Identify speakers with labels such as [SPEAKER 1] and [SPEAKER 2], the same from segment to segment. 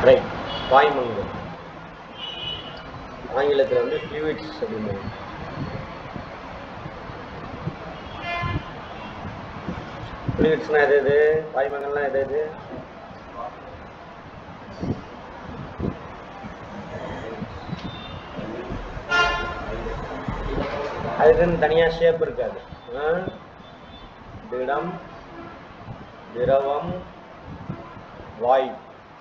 [SPEAKER 1] Right பாய்மங்கள் ஆங்கிலத்தில் வந்து fluids அப்படிம்பாங்க ஃப்ளூயிட்ஸ்னால் எது எது பாய்மங்கள்லாம் எது எது அதுக்குன்னு தனியாக ஷேப் இருக்காது ஆ? திடம் திரவம் வாயு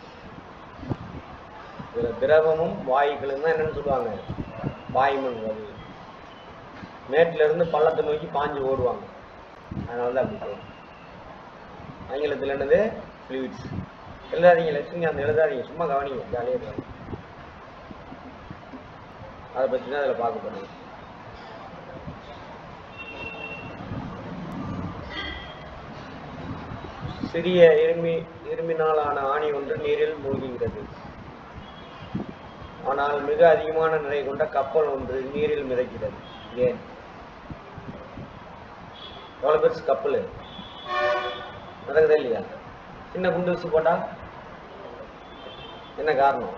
[SPEAKER 1] இதில் திரவமும் வாயுக்களும் தான் என்னன்னு சொல்லுவாங்க பாய்மங்கள் மேட்டில இருந்து பள்ளத்தை நோக்கி பாஞ்சு ஓடுவாங்க அதனால தான் அப்படி சொல்லுவாங்க ஆங்கிலத்தில் என்னது ஃப்ளூயிட்ஸ் எழுதாதீங்க லட்சுமி அந்த எழுதாதீங்க சும்மா கவனிங்க ஜாலியாக இருக்காங்க அதை பற்றி தான் அதில் பார்க்க போகிறோம் சிறிய இருமி இரும்பினாலான ஆணி ஒன்று நீரில் மூழ்குகிறது ஆனால் மிக அதிகமான நிறை கொண்ட கப்பல் ஒன்று நீரில் மிதக்கிறது ஏன் எவ்வளோ பெருசு கப்பல் நடக்குதா இல்லையா சின்ன குண்டு வச்சு போட்டா என்ன காரணம்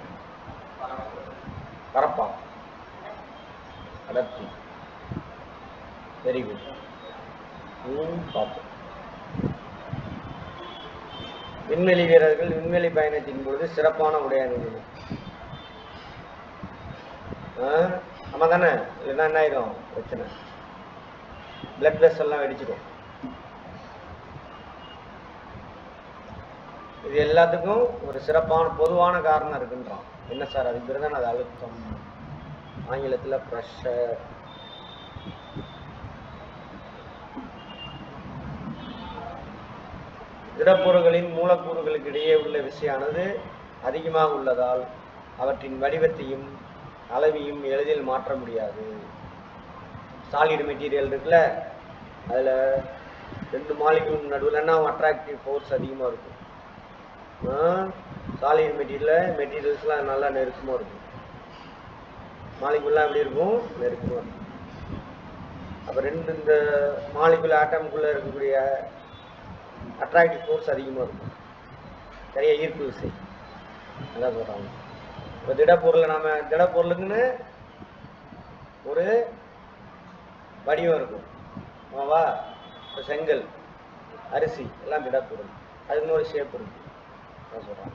[SPEAKER 1] பரப்பா அடர்த்தி வெரி குட் பார்ப்போம் விண்வெளி வீரர்கள் விண்வெளி பயணத்தின் பொழுது சிறப்பான உடை அணிந்தனர் ஆமா தானே இல்லைன்னா என்ன ஆயிடும் பிரச்சனை பிளட் வெசல்லாம் வெடிச்சிடும் இது எல்லாத்துக்கும் ஒரு சிறப்பான பொதுவான காரணம் இருக்குன்றான் என்ன சார் அதுக்கு பேர் தான் அது அழுத்தம் ஆங்கிலத்தில் ப்ரெஷர் திடப்பொருள்களின் மூலக்கூறுகளுக்கு இடையே உள்ள விசையானது அதிகமாக உள்ளதால் அவற்றின் வடிவத்தையும் அளவையும் எளிதில் மாற்ற முடியாது சாலிட் மெட்டீரியல் இருக்குல்ல அதில் ரெண்டு மாலிகுல் நடுவில்னா அட்ராக்டிவ் ஃபோர்ஸ் அதிகமாக இருக்கும் சாலிட் மெட்டீரியல் மெட்டீரியல்ஸ்லாம் நல்லா நெருக்கமாக இருக்கும் மாலிகுல்லாம் எப்படி இருக்கும் நெருக்கமாக இருக்கும் அப்போ ரெண்டு இந்த மாலிகுல் ஆட்டம்குள்ளே இருக்கக்கூடிய அட்ராக்டிவ் ஃபோர்ஸ் அதிகமாக இருக்கும் நிறைய ஈர்ப்பு விசை அதான் சொல்கிறாங்க இப்போ திடப்பொருளை நாம திடப்பொருளுக்குன்னு ஒரு வடிவம் இருக்கும் ஆமாவா இப்போ செங்கல் அரிசி எல்லாம் திடப்பொருள் அதுக்குன்னு ஒரு ஷேப் இருக்கு அதான் சொல்கிறாங்க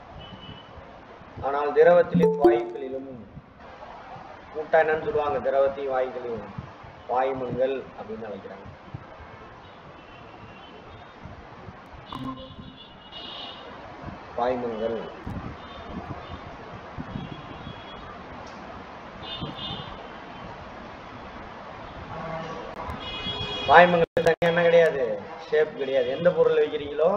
[SPEAKER 1] ஆனால் திரவத்திலும் வாயுக்களிலும் கூட்டா என்னன்னு சொல்லுவாங்க திரவத்தையும் வாயுக்களையும் வாயுமங்கள் அப்படின்னு அழைக்கிறாங்க வாயுமங்கள் வாயுமங்கள் தனியாக என்ன கிடையாது ஷேப் கிடையாது எந்த பொருள் வைக்கிறீங்களோ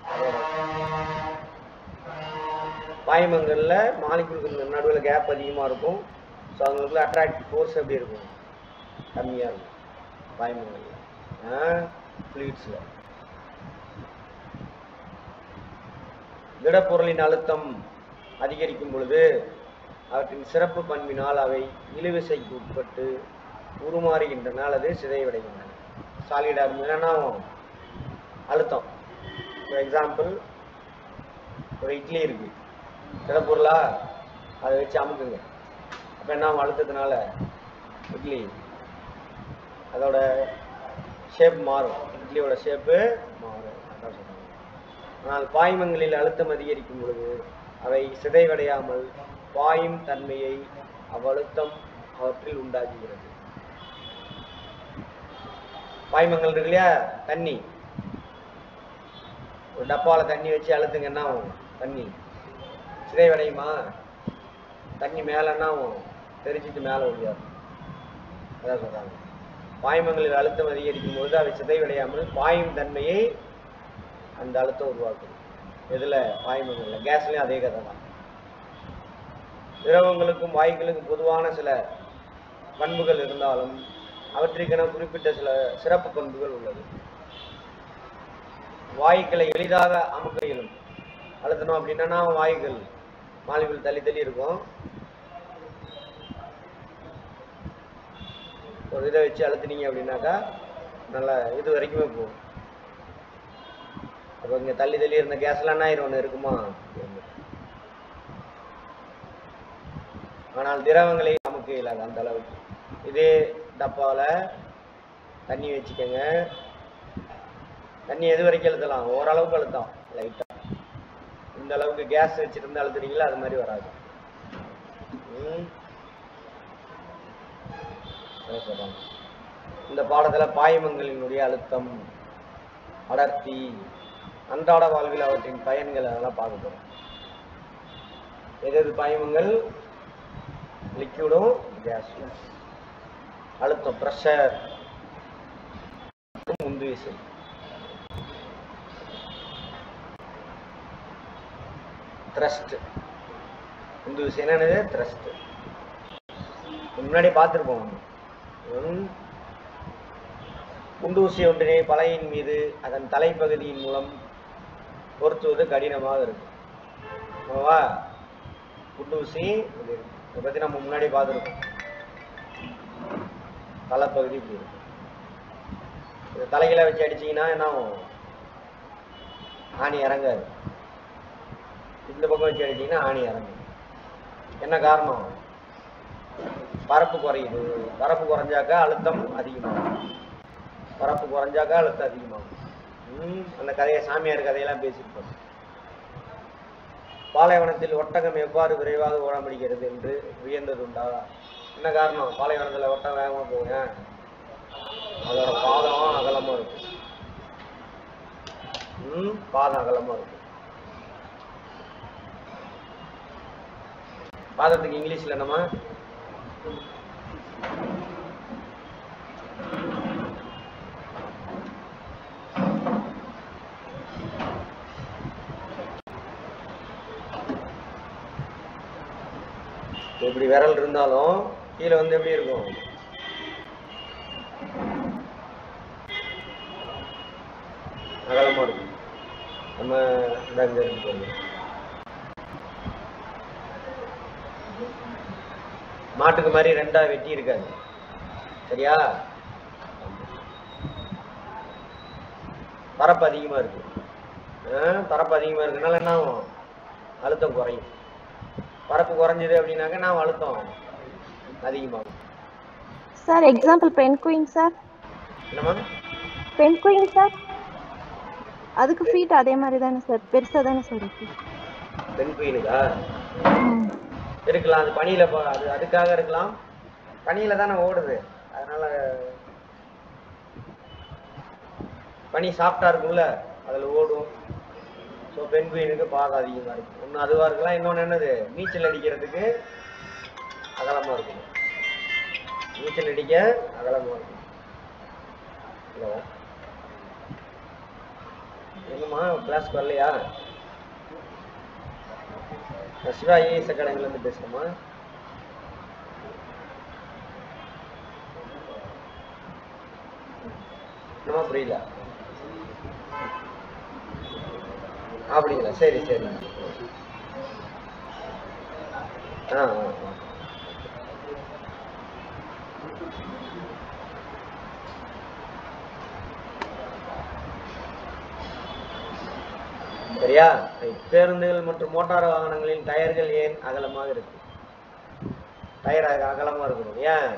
[SPEAKER 1] வாயுமங்கல்ல மாலிகுலுக்கு நடுவில் கேப் அதிகமாக இருக்கும் ஸோ அவங்களுக்குள்ள அட்ராக்டிவ் ஃபோர்ஸ் எப்படி இருக்கும் கம்மியாக இருக்கும் வாயுமங்கல்ல ஃப்ளூயிட்ஸில் திடப்பொருளின் அழுத்தம் அதிகரிக்கும் பொழுது அவற்றின் சிறப்பு பண்பினால் அவை இழுவிசைக்கு உட்பட்டு உருமாறுகின்றன அல்லது சிதைவடைகின்றன சாலிடாக இருந்ததுன்னா என்ன ஆகும்? அழுத்தம் ஃபார் எக்ஸாம்பிள் ஒரு இட்லி இருக்கு திடப்பொருளா அதை வச்சு அமுக்குங்க அப்போ என்ன ஆகும் அழுத்தத்தினால இட்லி அதோட ஷேப் மாறும் இட்லியோட ஷேப்பு மாறும் அதான் சொல்றாங்க ஆனால் பாய்மங்களில் அழுத்தம் அதிகரிக்கும் பொழுது அவை சிதைவடையாமல் பாயும் தன்மையை அவ்வழுத்தம் அவற்றில் உண்டாக்குகிறது பாய்மங்கள் இருக்கு இல்லையா தண்ணி ஒரு டப்பால தண்ணி வச்சு அழுத்துங்க என்ன ஆகும் தண்ணி சிதைவடையுமா தண்ணி மேல என்ன ஆகும் தெரிச்சிட்டு மேலே ஒழியாது அதான் சொல்றாங்க பாய்மங்களில் அழுத்தம் அதிகரிக்கும் போது அவை சிதைவடையாமல் பாயும் தன்மையை அந்த அழுத்தம் உருவாக்குது எதுல பாய்மங்கள்ல கேஸ்லயும் அதே கதை தான் திரவங்களுக்கும் வாயுக்களுக்கும் பொதுவான சில பண்புகள் இருந்தாலும் அவற்றிற்கென குறிப்பிட்ட சில சிறப்பு பண்புகள் உள்ளது வாயுக்களை எளிதாக அமுக்க இயலும் அழுத்தணும் அப்படின்னா வாயுக்கள் மாலிகுல் தள்ளி தள்ளி இருக்கும் ஒரு இதை வச்சு அழுத்துனீங்க அப்படின்னாக்கா நல்லா இது வரைக்குமே போகும் அப்போ இங்கே தள்ளி தள்ளி இருந்த கேஸ்லாம் என்ன ஆயிரும் ஒன்று இருக்குமா ஆனால் திரவங்களை நமக்கு இல்லாது அந்த அளவுக்கு இதே டப்பாவில் தண்ணி வச்சுக்கோங்க தண்ணி எது வரைக்கும் அழுத்தலாம் ஓரளவுக்கு அழுத்தம் லைட்டாக இந்த அளவுக்கு கேஸ் வச்சுருந்து அழுத்துறீங்களா அது மாதிரி வராது ம். அதான் சொல்றாங்க. இந்த பாடத்தில் பாய்மங்களினுடைய அழுத்தம் அடர்த்தி அன்றாட வாழ்வில் அவற்றின் பயன்கள் அதெல்லாம் பார்க்க போகிறோம் எது எது பாய்மங்கள் லிக்விடும் கேஸும் அழுத்தம் ப்ரெஷர் உந்து விசை த்ரஸ்ட் உந்து விசை என்னது த்ரஸ்ட் முன்னாடி பார்த்துருப்போம் ம். குண்டூசி ஒன்றினை பலையின் மீது அதன் தலைப்பகுதியின் மூலம் பொருத்துவது கடினமாக இருக்கும் ஓகேவா குண்டூசி இது இருக்கு. இதை பற்றி நம்ம முன்னாடி பார்த்துருக்கோம் தலைப்பகுதி இப்படி இருக்கும் இது தலைகளை வச்சு அடிச்சீங்கன்னா என்ன ஆகும் ஆணி இறங்காது இந்த பக்கம் வச்சு அடிச்சீங்கன்னா ஆணி இறங்கும் என்ன காரணம் பரப்பு குறையுது பரப்பு குறைஞ்சாக்கா அழுத்தம் அதிகமாகும் பரப்பு குறைஞ்சாக்கா அழுத்தம் அதிகமாகும் ம், அந்த கதையை சாமியார் கதையெல்லாம் பேசியிருப்போம் பாலைவனத்தில் ஒட்டகம் எவ்வாறு விரைவாக ஓட முடிகிறது என்று வியந்ததுண்டா என்ன காரணம் பாலைவனத்தில் ஒட்டகம் வேகமாக போகுங்க அதோட பாதம் அகலமாக இருக்கும் ம் பாதம் அகலமாக இருக்கும் பாதத்துக்கு இங்கிலீஷில் என்னம்மா எப்படி விரல் இருந்தாலும் கீழே வந்து எப்படி இருக்கும் அகலமா இருக்கும் நம்ம இந்த இங்க இருக்கு பாருங்க. மாட்டுக்கு மாதிரி ரெண்டா வெட்டி இருக்காது சரியா பரப்பு அதிகமா இருக்கு ஆ, பரப்பு அதிகமா இருக்கனால என்ன ஆகும் அழுத்தம் குறையும் பரப்பு குறைஞ்சது அப்படின்னாக்க நான் அழுத்தம் அதிகமாகும்
[SPEAKER 2] sir example pen queen sir
[SPEAKER 1] என்னம்மா
[SPEAKER 2] பென் குயின் சார் அதுக்கு ஃபீட் அதே மாதிரி தானே சார் பெருசாக தானே சார் இருக்கு
[SPEAKER 1] பெண் குயினுக்கா
[SPEAKER 2] ம்.
[SPEAKER 1] இருக்கலாம் அது பனியில போ அது அதுக்காக இருக்கலாம் பனியில தானே ஓடுது அதனால பனி சாஃப்டா இருக்கும்ல அதுல ஓடும் ஸோ பெண் குயினுக்கு பாகம் அதிகமா இருக்கும் ஒன்று அதுவா இருக்கலாம் இன்னொன்று என்னது நீச்சல் அடிக்கிறதுக்கு அகலமா இருக்கும் நீச்சல் அடிக்க அகலமா இருக்கும் ஹலோ என்னம்மா கிளாஸ்க்கு வரலையா நான் சிவா ஐஏஎஸ் அகாடமிலேருந்து பேசுகிறேம்மா என்னம்மா புரியல அப்படிங்களா சரி சரி ஆ ஆ ஆ. சரியா பேருந்துகள் மற்றும் மோட்டார் வாகனங்களின் டயர்கள் ஏன் அகலமாக இருக்கு டயர் அக- அகலமா இருக்கணும் ஏன்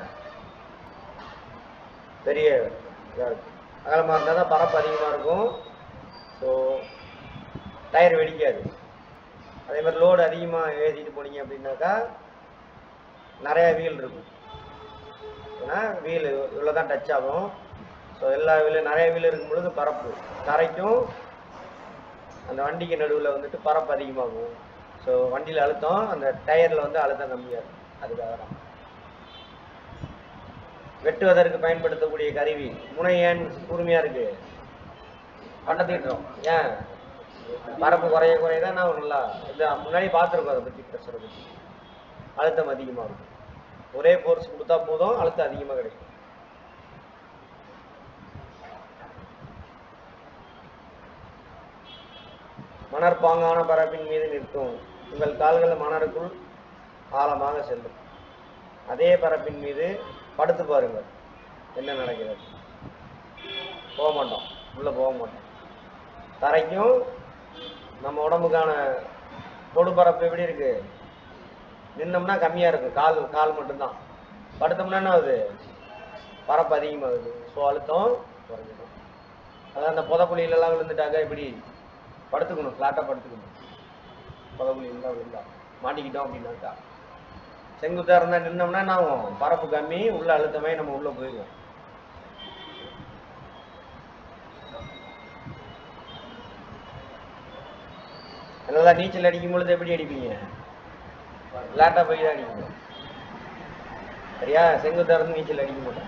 [SPEAKER 1] பெரிய இதா இருக்கு. அகலமா இருந்தால் தான் பரப்பு அதிகமா இருக்கும் ஸோ டயர் வெடிக்காது அதே மாதிரி லோடு அதிகமா ஏற்றிட்டு போனீங்க அப்படின்னாக்கா நிறைய வீல் இருக்கும் ஏன்னா வீல் இவ்வளோ தான் டச் ஆகும் ஸோ எல்லா வீலும் நிறைய வீல் இருக்கும் பொழுது பரப்பு தரைக்கும் அந்த வண்டிக்கு நடுவில் வந்துட்டு பரப்பு அதிகமாகும் ஸோ வண்டியில் அழுத்தம் அந்த டயரில் வந்து அழுத்தம் கம்மியாக இருக்கும் அதுக்காக தான் வெட்டுவதற்கு பயன்படுத்தக்கூடிய கருவி முனை ஏன் கூர்மையாக இருக்கு பட்டத்திட்டோம் ஏன் பரப்பு குறைய குறைய தான் நான் நல்லா இது முன்னாடி பார்த்துருக்கோம் அதை பற்றி ப்ரெஷரை பற்றி அழுத்தம் அதிகமாக இருக்கும் ஒரே ஃபோர்ஸ் கொடுத்தா போதும் அழுத்தம் அதிகமாக கிடைக்கும் மணற்பாங்கான பரப்பின் மீது நிற்கும் உங்கள் கால்கள் மணருக்குள் ஆழமாக செல்லும் அதே பரப்பின் மீது படுத்து பாருங்கள் என்ன நடக்கிறது போக மாட்டோம் உள்ள போக மாட்டோம் தரைக்கும் நம்ம உடம்புக்கான தொடு பரப்பு எப்படி இருக்கு நின்னோம்னா கம்மியா இருக்கும் கால் கால் மட்டும்தான் படுத்தோம்னா என்ன ஆகுது பரப்பு அதிகமாகுது ஸோ அழுத்தம் குறைஞ்சிடும் அதான் அந்த புதக்குழியில எல்லாம் விழுந்துட்டாக்க இப்படி படுத்துக்கணும் ஃப்ளாட்டாக படுத்துக்கணும் புதக்குழி இருந்தால் விழுந்தா மாட்டிக்கிட்டோம் அப்படின்னாக்கா செங்குத்தா இருந்தா நின்னோம்னா என்ன ஆகும் பரப்பு கம்மி உள்ள அழுத்தமே நம்ம உள்ள போயிடுவோம் அதனால நீச்சல் அடிக்கும் பொழுது எப்படி அடிப்பீங்க ஃப்ளாட்டாக போய் தான் அடிக்கணும் சரியா செங்குத்தா இருந்து நீச்சல் அடிக்க மாட்டோம்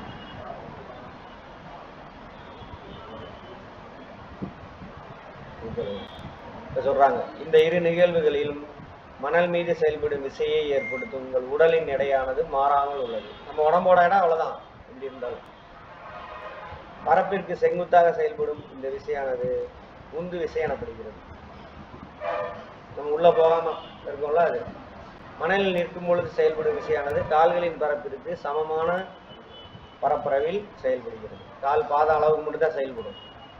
[SPEAKER 1] இப்ப சொல்றாங்க இந்த இரு நிகழ்வுகளிலும் மணல் மீது செயல்படும் விசையை ஏற்படுத்தும் உங்கள் உடலின் எடையானது மாறாமல் உள்ளது நம்ம உடம்போட இடம் அவ்வளவுதான் எப்படி இருந்தாலும் பரப்பிற்கு செங்குத்தாக செயல்படும் இந்த விசையானது உந்து விசை எனப்படுகிறது நம்ம உள்ள போகாம இருக்கோம்ல அது மணலில் நிற்கும் பொழுது செயல்படும் விசையானது கால்களின் பரப்பிற்கு சமமான பரப்பளவில் செயல்படுகிறது கால் பாத அளவுக்கு மட்டும் தான் செயல்படும்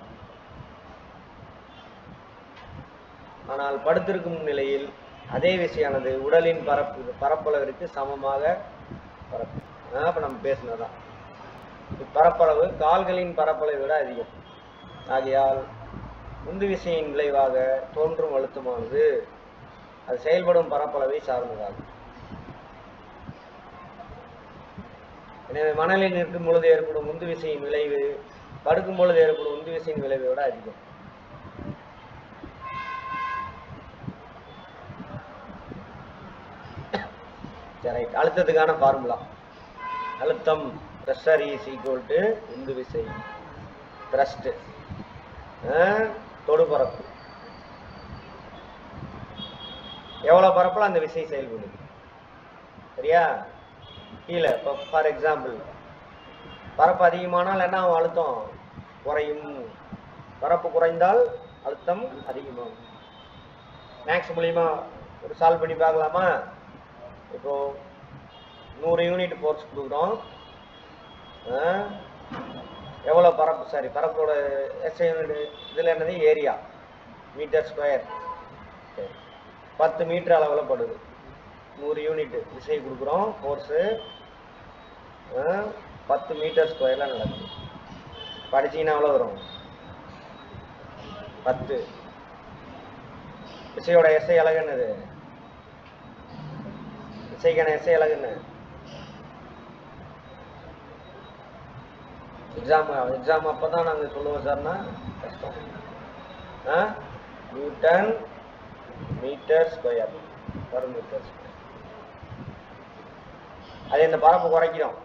[SPEAKER 1] ஆனால் படுத்திருக்கும் நிலையில் அதே விசையானது உடலின் பரப்பு பரப்பளவிற்கு சமமாக பரப்பு அதான் இப்ப நம்ம பேசினதான் இப்பரப்பளவு கால்களின் பரப்பளவை விட அதிகம் ஆகையால் உந்து விசையின் விளைவாக தோன்றும் அழுத்தமானது அது செயல்படும் பரப்பளவை சார்ந்ததாகும் எனவே மணலில் நிற்கும் பொழுது ஏற்படும் உந்து விசையின் விளைவு படுக்கும் பொழுது ஏற்படும் உந்து விசையின் விளைவை விட அதிகம் சரி ரைட் அழுத்தத்துக்கான ஃபார்முலா அழுத்தம் ப்ரெஷர் இஸ் ஈக்குவல் டு உந்து விசை த்ரஸ்ட் தொடுபரப்பு எவ்வளோ பரப்பில் அந்த விசை செயல்படுது சரியா கீழே இப்போ ஃபார் எக்ஸாம்பிள் பரப்பு அதிகமானால் என்ன ஆகும் அழுத்தம் குறையும் பரப்பு குறைந்தால் அழுத்தம் அதிகமாகும் மேக்ஸ் மூலியமா ஒரு சால்வ் பண்ணி பார்க்கலாமா இப்போ நூறு யூனிட் ஃபோர்ஸ் கொடுக்குறோம் ஆ, எவ்வளோ பரப்பு சாரி பரப்போட எஸ்ஐ யூனிட் இதில் என்னது ஏரியா மீட்டர் ஸ்கொயர் சரி பத்து மீட்டர் அளவில் படுது நூறு யூனிட் விசை கொடுக்குறோம் ஃபோர்ஸு பத்து மீட்டர் ஸ்கொயரில் நடக்குது படிச்சீங்கன்னா எவ்வளோ வரும் பத்து விசையோட எஸ்ஐ அழகு என்னது விசைக்கான எஸ்ஐ அழகு என்ன எக்ஸாம் எக்ஸாம் அப்போ தான் நாங்கள் சொல்லுவோம் சார்னா கஷ்டம் ஆ newton metre square per metre square அது இந்த பரப்பு குறைக்கிறோம்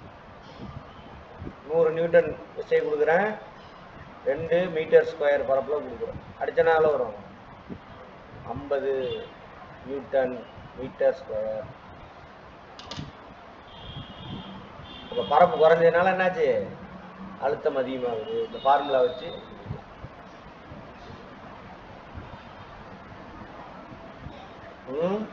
[SPEAKER 1] நூறு நியூட்டன் விசை கொடுக்குறேன் ரெண்டு மீட்டர் ஸ்கொயர் பரப்பில் கொடுக்குறோம் அடிச்சனால வரும் ஐம்பது நியூட்டன் மீட்டர் ஸ்கொயர் இப்போ பரப்பு குறைஞ்சதுனால என்னாச்சு அழுத்தம் அதிகமாகுது இந்த ஃபார்முலா வச்சு ம்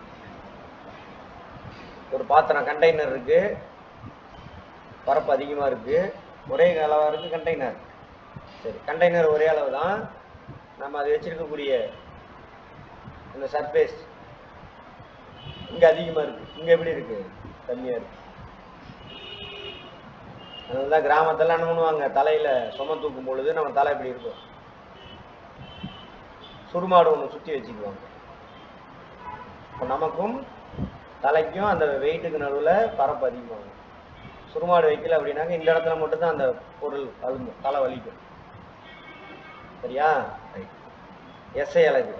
[SPEAKER 1] ஒரு பாத்திரம் கண்டெய்னர் இருக்கு பரப்பு அதிகமா இருக்கு ஒரே அளவா இருக்கு கண்டெய்னர் சரி கண்டெய்னர் ஒரே அளவு தான் நம்ம அது வச்சிருக்கக்கூடிய அந்த சர்ஃபேஸ் இங்க அதிகமா இருக்கு இங்க எப்படி இருக்கு கம்மியா இருக்கு அதனால தான் கிராமத்துல என்ன பண்ணுவாங்க தலையில சும தூக்கும் பொழுது நம்ம தலை இப்படி இருக்கும் சுடுமாடு ஒன்று சுத்தி வச்சுக்குவாங்க இப்போ நமக்கும் தலைக்கும் அந்த வெயிட்டுக்கு நடுவில் பரப்பு அதிகமாகும் சுருமாடு வைக்கல அப்படின்னாக்க இந்த இடத்துல மட்டும்தான் அந்த பொருள் அழுந்தும் தலை வலிக்கும் சரியா எஸ்ஐ அலகு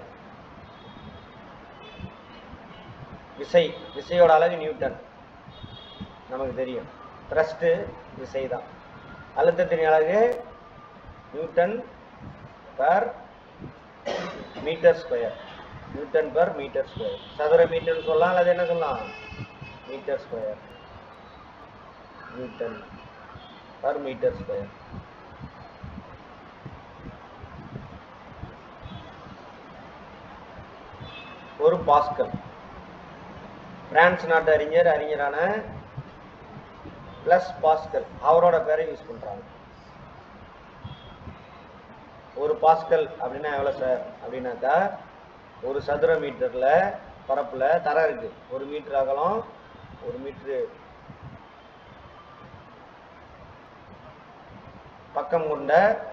[SPEAKER 1] விசை விசையோட அலகு நியூட்டன் நமக்கு தெரியும் த்ரஸ்ட்டு விசை தான் அழுத்தத்தின் அலகு newton per metre square newton per metre square சதுர மீட்டர் சொல்லலாம் அல்லது என்ன சொல்லலாம் metre square newton per metre square ஒரு பாஸ்கல் பிரான்ஸ் நாட்டு அறிஞர் அறிஞரான பிளஸ் பாஸ்கல் அவரோட பேரை யூஸ் பண்றாங்க ஒரு பாஸ்கல் அப்படின்னா எவ்வளோ சார் அப்படின்னாக்கா ஒரு சதுர மீட்டரில் பரப்புல தரை இருக்கு ஒரு மீட்டர் அகலம் ஒரு மீட்டரு பக்கம் கொண்ட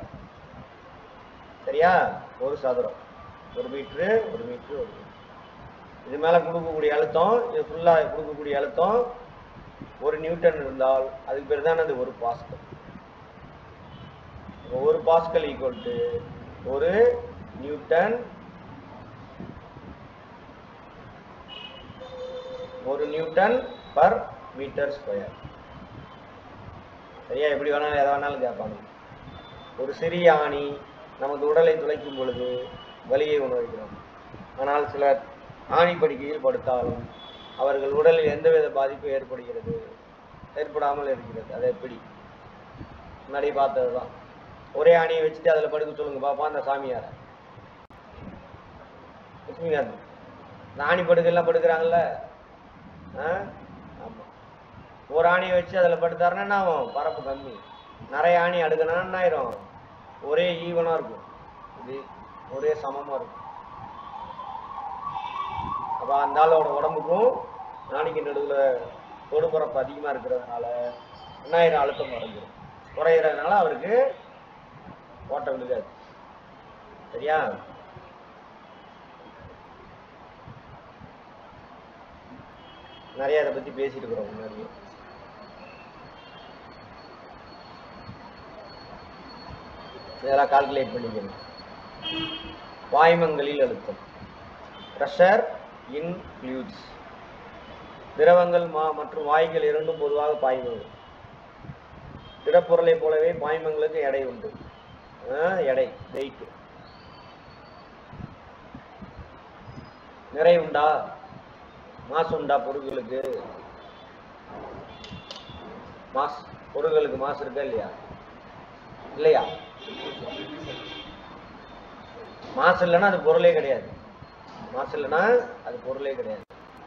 [SPEAKER 1] சரியா ஒரு சதுரம் ஒரு மீட்ரு ஒரு மீட்ரு ஒரு மீட்ரு இது மேல கொடுக்கக்கூடிய அழுத்தம் இது ஃபுல்லா கொடுக்கக்கூடிய அழுத்தம் ஒரு நியூட்டன் இருந்தால் அதுக்கு பேர் தான் அது ஒரு பாஸ்கல் அப்போ ஒரு பாஸ்கல் ஈக்குவல் டு ஒரு நியூட்டன் ஒரு நியூட்டன் பர் மீட்டர் ஸ்கொயர் சரியா எப்படி வேணாலும் எதை வேணாலும் கேட்பாங்க ஒரு சிறிய ஆணி நமது உடலை துளைக்கும் பொழுது வலியை உணர்கிறோம் ஆனால் சிலர் ஆணி படுக்கையில் படுத்தாலும் அவர்கள் உடலில் எந்தவித பாதிப்பும் ஏற்படுகிறது ஏற்படாமல் இருக்கிறது அது எப்படி முன்னாடி பார்த்தது தான் ஒரே ஆணியை வச்சுட்டு அதில் படுக்க சொல்லுங்க பாப்பா அந்த சாமியாரை லட்சுமிகாந்த் இந்த ஆணி படுக்கையெல்லாம் படுக்கிறாங்கல்ல ஆ ஆமாம் ஒரு ஆணியை வச்சு அதில் படுத்தாருன்னா என்ன ஆகும் பரப்பு கம்மி நிறைய ஆணி அடுக்கணும்னா என்ன ஆயிரும் ஒரே ஈவனாக இருக்கும் இது ஒரே சமமாக இருக்கும் அப்போ அந்த ஆளோட உடம்புக்கும் நாளைக்கு நடுவில் தொடுபரப்பு அதிகமாக இருக்கிறதுனால என்ன ஆயிரம் அழுத்தம் குறைஞ்சிரும் குறையிறதுனால அவருக்கு ஓட்ட விழுகாது சரியா நிறைய அதை பற்றி பேசிட்டு இருக்கிறோம் முன்னாடியே இதெல்லாம் கால்குலேட் பண்ணிக்கணும் பாய்மங்களில் அழுத்தம் ப்ரெஷர் இன் ஃப்ளூயிட்ஸ் திரவங்கள் மா மற்றும் வாயுக்கள் இரண்டும் பொதுவாக பாய்மங்கள் திடப்பொருளைப் போலவே பாய்மங்களுக்கு எடை உண்டு ஆஹ், எடை வெயிட் நிறை உண்டா மாசு உண்டா பொருட்களுக்கு மாஸ் பொருட்களுக்கு மாசு இருக்கா இல்லையா இல்லையா மாசு இல்லைன்னா அது பொருளே கிடையாது மாசு இல்லைன்னா அது பொருளே கிடையாது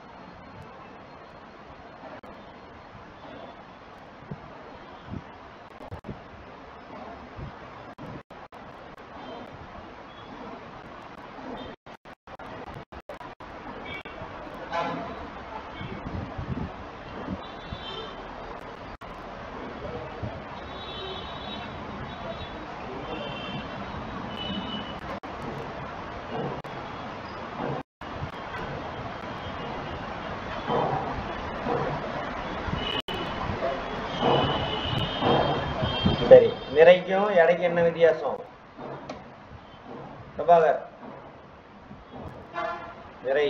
[SPEAKER 1] சரி நிறைக்கும் எடைக்கு என்ன வித்தியாசம் பிரபாகர் நிறை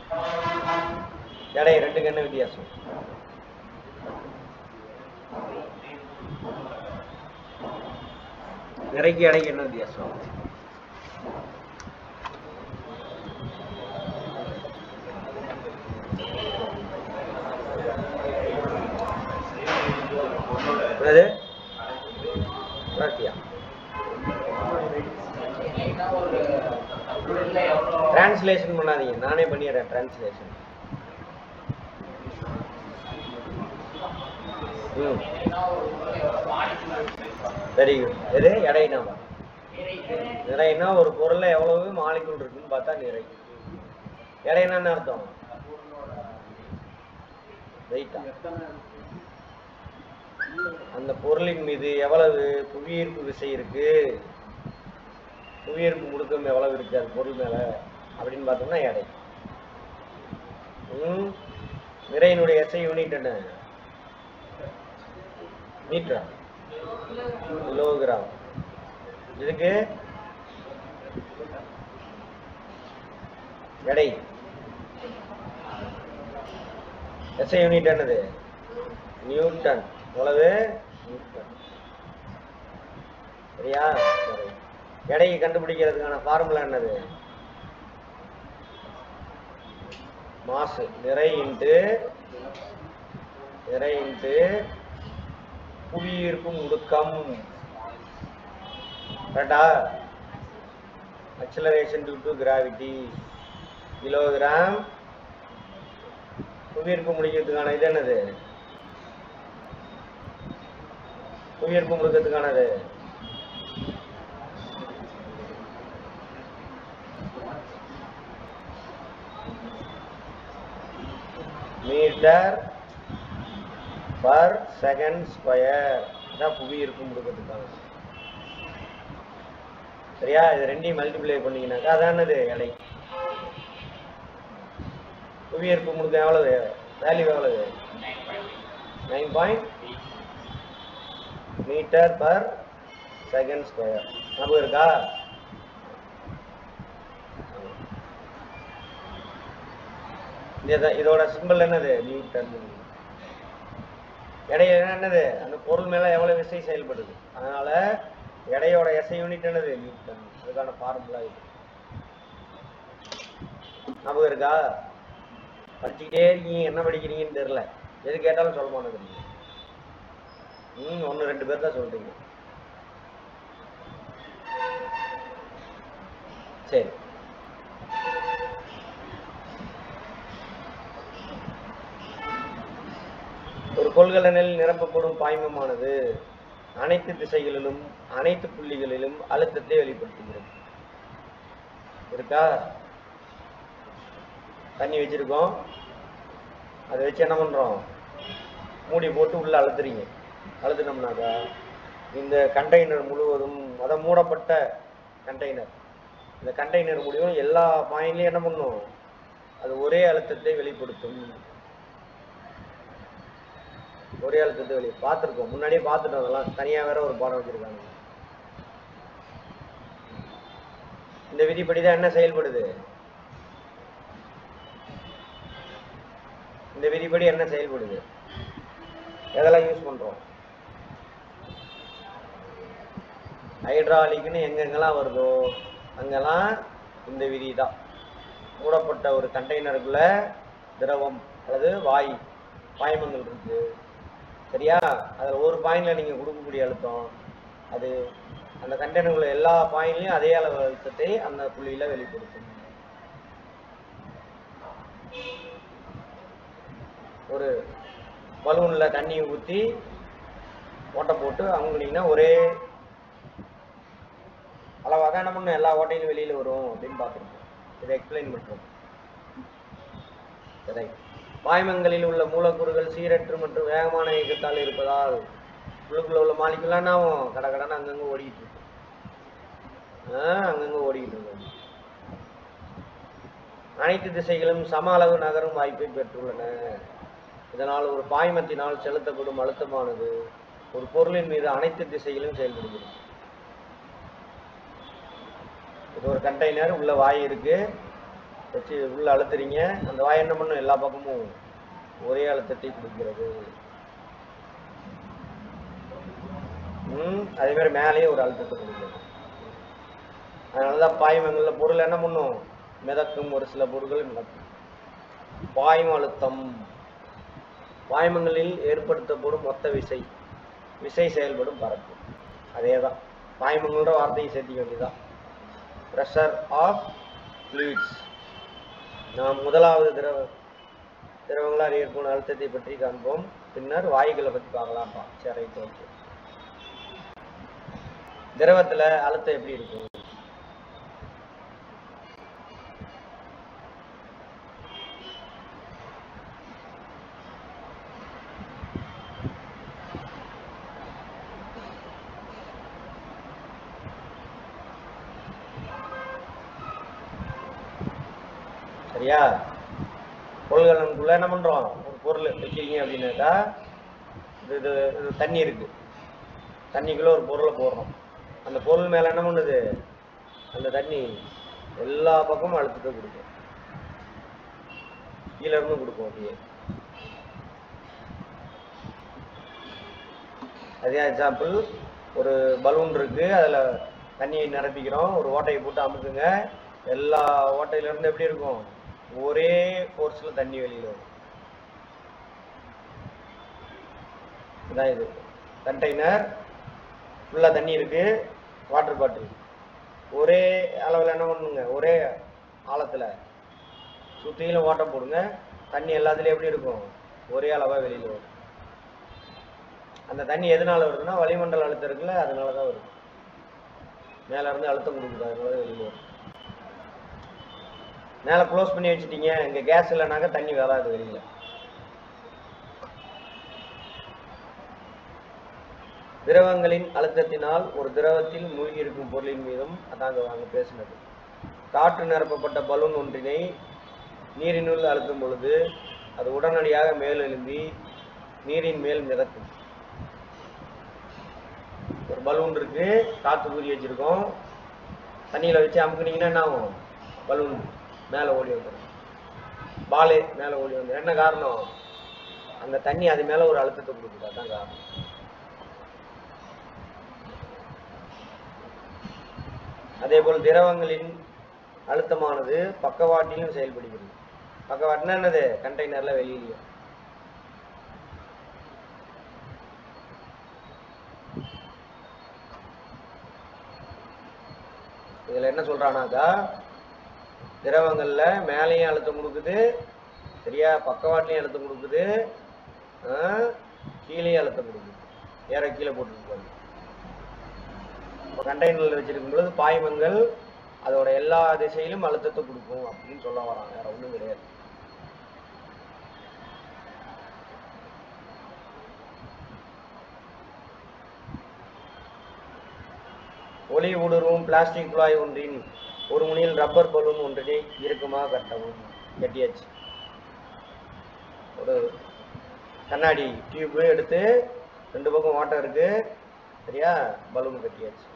[SPEAKER 1] எடை ரெண்டுக்கு என்ன வித்தியாசம் நிறைக்கு எடைக்கு என்ன வித்தியாசம் என்னது புரட்டியா டிரான்ஸ்லேஷன் பண்ணாதீங்க நானே பண்ணிடுறேன் டிரான்ஸ்லேஷன் ம் வெரி குட் எது எடைனாவா நிறைனா ஒரு பொருள்ல எவ்வளவு மாலிகுல் இருக்குன்னு பார்த்தா நிறை எடைனா என்ன அர்த்தம் வெயிட்டா அந்த பொருளின் மீது எவ்வளவு புவியீர்ப்பு விசை இருக்கு புவியீர்ப்பு முடுக்கம் எவ்வளவு இருக்கு அது பொருள் மேல அப்படின்னு பார்த்தோம்னா எடை ம் நிறையினுடைய எஸ்ஐ யூனிட் என்ன மீட்டரா கிலோகிராம் இதுக்கு எடை எஸ்ஐ யூனிட் என்னது நியூட்டன் எவ்வளவு நியூட்டன் சரியா சரி எடையை கண்டுபிடிக்கிறதுக்கான ஃபார்முலா என்னது மாசு நிறை இன்ட்டு நிறை இன்ட்டு புவியீர்ப்பு முடுக்கம் கரெக்டா acceleration due to gravity kilogram புவியீர்ப்பு முடிக்கிறதுக்கான இது என்னது புவியீர்ப்பு முடுக்கத்துக்கானது மீட்டர் பர் செகண்ட் ஸ்கொயர் இதான் புவி இருக்கும் கொடுக்கறதுக்காக சரியா இது ரெண்டையும் மல்டிப்ளை பண்ணீங்கன்னாக்கா அதானது எடை புவி இருப்பு முழுக்க எவ்வளவு வேல்யூ எவ்வளவு nine point metre per second square ஞாபகம் இருக்கா இத- இதோட சிம்பிள் என்னது நியூட்டன் எடை என்னது அந்த பொருள் மேல எவ்வளவு விசை செயல்படுது அதனால எடையோட எஸ்ஐ யூனிட் என்னது நியூட்டன் அதுக்கான ஃபார்முலா இது ஞாபகம் இருக்கா படிச்சுக்கிட்டே இருக்கீங்க என்ன படிக்கிறீங்கன்னு தெரியல எது கேட்டாலும் சொல்ல மாட்டேங்கிறீங்க ம் ஒன்று ரெண்டு பேர் தான் சொல்றீங்க சரி ஒரு கொள்கலனில் நிரப்பப்படும் பாய்மமானது அனைத்து திசைகளிலும் அனைத்து புள்ளிகளிலும் அழுத்தத்தை வெளிப்படுத்துகிறது இருக்கா தண்ணி வச்சிருக்கோம் அதை வச்சு என்ன பண்றோம் மூடி போட்டு உள்ள அழுத்துறீங்க அழுத்துனோம்னாக்கா இந்த கண்டெய்னர் முழுவதும் அதை மூடப்பட்ட கண்டெய்னர் இந்த கண்டெய்னர் முடிவும் எல்லா பாயிண்ட்லையும் என்ன பண்ணும் அது ஒரே அழுத்தத்தை வெளிப்படுத்தும் ஒரே அழுத்தத்தை வெளியே பார்த்துருக்கோம் முன்னாடியே பார்த்துட்டோம் அதெல்லாம் தனியாக வேற ஒரு பாடம் வச்சிருக்காங்க இந்த விதிப்படி தான் என்ன செயல்படுது இந்த விதிப்படி என்ன செயல்படுது எதெல்லாம் யூஸ் பண்றோம் ஹைட்ராலிக்னு எங்கெங்கெல்லாம் வருதோ அங்கெல்லாம் இந்த விதி தான் மூடப்பட்ட ஒரு கண்டெய்னருக்குள்ள திரவம் அல்லது வாய் பாய்மங்கள் இருக்கு சரியா அதில் ஒரு பாயிண்ட்ல நீங்கள் கொடுக்கக்கூடிய அழுத்தம் அது அந்த கண்டெய்னருக்குள்ள எல்லா பாயிண்ட்லையும் அதே அளவு அழுத்தத்தை அந்த புள்ளியில வெளிப்படுத்தும் ஒரு பலூன்ல தண்ணி ஊற்றி ஓட்டை போட்டு அமுங்குனீங்கன்னா ஒரே அளவாக தான் என்ன பண்ணும் எல்லா ஓட்டையும் வெளியில வரும் அப்படின்னு பார்த்துருக்கோம் இதை எக்ஸ்பிளைன் பண்ணுறோம் ரைட் பாய்மங்களில் உள்ள மூலக்கூறுகள் சீரற்று மற்றும் வேகமான இயக்கத்தால் இருப்பதால் உள்ளுக்குள்ள உள்ள மாலிக்குலாம் என்ன ஆகும் கட கடன்னு அங்கங்க ஓடிக்கிட்டு இருக்கு ஆ, அங்கங்க ஓடிக்கிட்டு இருக்கு அனைத்து திசைகளும் சம அளவு நகரும் வாய்ப்பை பெற்றுள்ளன இதனால் ஒரு பாய்மத்தினால் செலுத்தப்படும் அழுத்தமானது ஒரு பொருளின் மீது அனைத்து திசைகளிலும் செயல்படுகிறது இது ஒரு கண்டெய்னர் உள்ள வாய் இருக்கு வச்சு உள்ள அழுத்துறீங்க அந்த வாய் என்ன பண்ணும் எல்லா பக்கமும் ஒரே அழுத்தத்தை கொடுக்கிறது ம் அதே மாதிரி மேலேயே ஒரு அழுத்தத்தை கொடுக்கிறது அதனாலதான் பாய்மங்கள்ல பொருள் என்ன பண்ணும் மிதக்கும் ஒரு சில பொருட்கள் மிதக்கும் பாய்ம அழுத்தம் பாய்மங்களில் ஏற்படுத்தப்படும் மொத்த விசை விசை செயல்படும் பரப்பு அதே தான் பாய்மங்கள்ன்ற வார்த்தையை சேர்த்திக்க வேண்டியதான் ப்ரெஷர் ஆஃப் ஃப்ளூயிட்ஸ் நாம் முதலாவது திரவ திரவங்களால் ஏற்படும் அழுத்தத்தை பற்றி காண்போம் பின்னர் வாயுகளை பற்றி பார்க்கலாம்ப்பா சரி ரைட் ஓகே திரவத்துல அழுத்தம் எப்படி இருக்கும் சரியா பொருள்களுக்குள்ள என்ன பண்றோம் ஒரு பொருள் வச்சிருக்கீங்க அப்படின்னாக்கா இது இது இது தண்ணி இருக்கு தண்ணிக்குள்ள ஒரு பொருளை போடுறோம் அந்த பொருள் மேல என்ன பண்ணுது அந்த தண்ணி எல்லா பக்கமும் அழுத்தத்தை கொடுக்கும் கீழ இருந்து கொடுக்கும் அப்படியே அதே எக்ஸாம்பிள் ஒரு பலூன் இருக்கு அதுல தண்ணியை நிரப்பிக்கிறோம் ஒரு ஓட்டையை போட்டு அமுக்குங்க எல்லா ஓட்டையில இருந்து எப்படி இருக்கும் ஒரே ஃபோர்ஸ்ல தண்ணி வெளியில வரும் இதான் இது கண்டெய்னர் ஃபுல்லா தண்ணி இருக்கு வாட்டர் பாட்டில் ஒரே அளவில் என்ன பண்ணுங்க ஒரே ஆழத்துல சுத்திலும் ஓட்டம் போடுங்க தண்ணி எல்லாத்துலயும் எப்படி இருக்கும் ஒரே அளவா வெளியில வரும் அந்த தண்ணி எதனால வருதுன்னா வளிமண்டல அழுத்தம் இருக்குல்ல அதனால தான் வருது மேல இருந்து அழுத்தம் கொடுக்குது அதனால வெளியில வரும் மேலே க்ளோஸ் பண்ணி வச்சுட்டீங்க இங்கே கேஸ் இல்லைனாக்கா தண்ணி வராது வெளியில் திரவங்களின் அழுத்தத்தினால் ஒரு திரவத்தில் மூழ்கி இருக்கும் பொருளின் மீதும் அதாங்க அங்கே பேசினது காற்று நிரப்பப்பட்ட பலூன் ஒன்றினை நீரினுள் அழுத்தும் பொழுது அது உடனடியாக மேலெழும்பி நீரின் மேல் மிதக்கும் ஒரு பலூன் இருக்கு காற்று ஊதி வச்சிருக்கோம் தண்ணியில் வச்சு அமுக்குனீங்கன்னா என்ன ஆகும் பலூன் மேலே ஓடி வந்துடும் பாலே மேலே ஓடி வந்துடும் என்ன காரணம் அந்த தண்ணி அது மேலே ஒரு அழுத்தத்தை கொடுக்குது அதான் காரணம் அதேபோல் திரவங்களின் அழுத்தமானது பக்கவாட்டிலும் செயல்படுகிறது பக்கவாட்டுனா என்னது கண்டெய்னர்ல வெளியிலையும் இதுல என்ன சொல்றானாக்கா திரவங்கள்ல மேலேயும் அழுத்தம் கொடுக்குது சரியா பக்கவாட்டிலையும் அழுத்தம் கொடுக்குது ஆ, கீழேயும் அழுத்தம் கொடுக்குது ஏற கீழே போட்டுருப்பாங்க இப்போ கண்டெய்னரில் வச்சிருக்கும் பொழுது பாய்மங்கள் அதோட எல்லா திசையிலும் அழுத்தத்தை கொடுக்கும் அப்படின்னு சொல்ல வராங்க வேற ஒன்றும் கிடையாது ஒளி ஊடுருவும் பிளாஸ்டிக் குழாய் ஒன்றின் ஒரு முனையில் ரப்பர் பலூன் ஒன்றினை இறுக்கமாக கட்டவும் கட்டியாச்சு ஒரு கண்ணாடி டியூப் எடுத்து ரெண்டு பக்கம் வாட்டர் இருக்கு சரியா பலூன் கட்டியாச்சு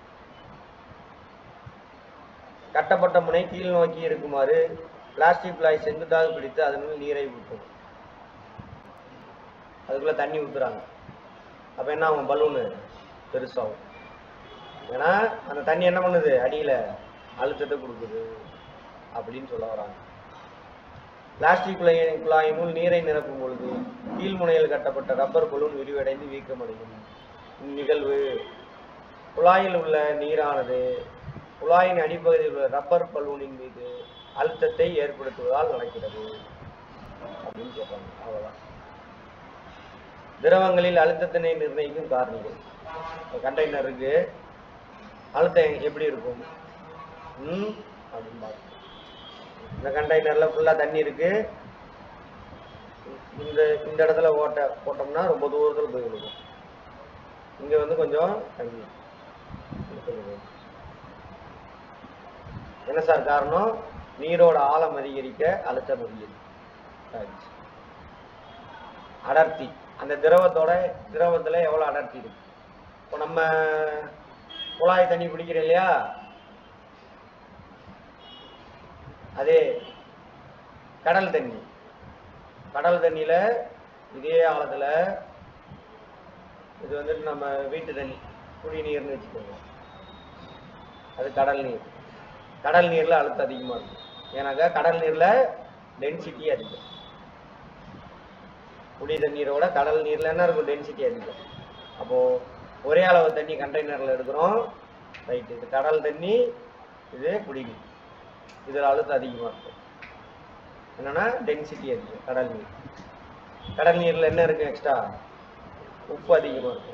[SPEAKER 1] கட்டப்பட்ட முனை கீழ் நோக்கி இருக்குமாறு பிளாஸ்டிக் குழாய் செங்குத்தாக பிடித்து அதனுள் நீரை ஊற்றும் அதுக்குள்ள தண்ணி ஊத்துறாங்க அப்ப என்ன ஆகும் பலூனு பெருசாகும் ஏன்னா அந்த தண்ணி என்ன பண்ணுது அடியில அழுத்தத்தை கொடுக்குது அப்படின்னு சொல்ல வராங்க பிளாஸ்டிக் குழாய் குழாயினுள் நீரை நிரப்பும் பொழுது கீழ்முனையில் கட்டப்பட்ட ரப்பர் பலூன் விரிவடைந்து வீக்கமடையும் இந்நிகழ்வு குழாயில் உள்ள நீரானது குழாயின் அடிப்பகுதியில் உள்ள ரப்பர் பலூனின் மீது அழுத்தத்தை ஏற்படுத்துவதால் நடக்கிறது அப்படின்னு சொல்றாங்க அவ்வளவுதான் திரவங்களில் அழுத்தத்தினை நிர்ணயிக்கும் காரணிகள் கண்டெய்னர் இருக்கு அழுத்தம் எப்படி இருக்கும் ம் அப்படின்னு பார்க்கணும். இந்த கண்டெய்னர்ல ஃபுல்லா தண்ணி இருக்கு இந்த இந்த இடத்துல ஓட்ட போட்டோம்னா ரொம்ப தூரத்துல போய் விழுகும் இங்க வந்து கொஞ்சம் தண்ணி இங்க கொஞ்சம் தண்ணி. என்ன சார் காரணம் நீரோட ஆழம் அதிகரிக்க அழுத்தம் அதிகரிக்கும் ஆயிடுச்சு. அடர்த்தி அந்த திரவத்தோட திரவத்துல எவ்வளவு அடர்த்தி இருக்கு இப்போ நம்ம குழாய் தண்ணி குடிக்கிறோம் இல்லையா அதே கடல் தண்ணி கடல் தண்ணியில இதே ஆழத்துல இது வந்துட்டு நம்ம வீட்டு தண்ணி குடிநீர்னு வச்சுக்கோங்க அது கடல் நீர் கடல் நீர்ல அழுத்தம் அதிகமா இருக்கும் ஏன்னாக்கா கடல் நீர்ல டென்சிட்டி அதிகம் குடி தண்ணீரோட கடல் நீர்ல என்ன இருக்கும் டென்சிட்டி அதிகம் அப்போ ஒரே அளவு தண்ணி கண்டெய்னர்ல எடுக்கிறோம் ரைட் இது கடல் தண்ணி இது குடிநீர் இதுல அழுத்தம் அதிகமா இருக்கும் என்னன்னா டென்சிட்டி அதிகம் கடல் நீர் கடல் நீர்ல என்ன இருக்கு எக்ஸ்ட்ரா உப்பு அதிகமா இருக்கும்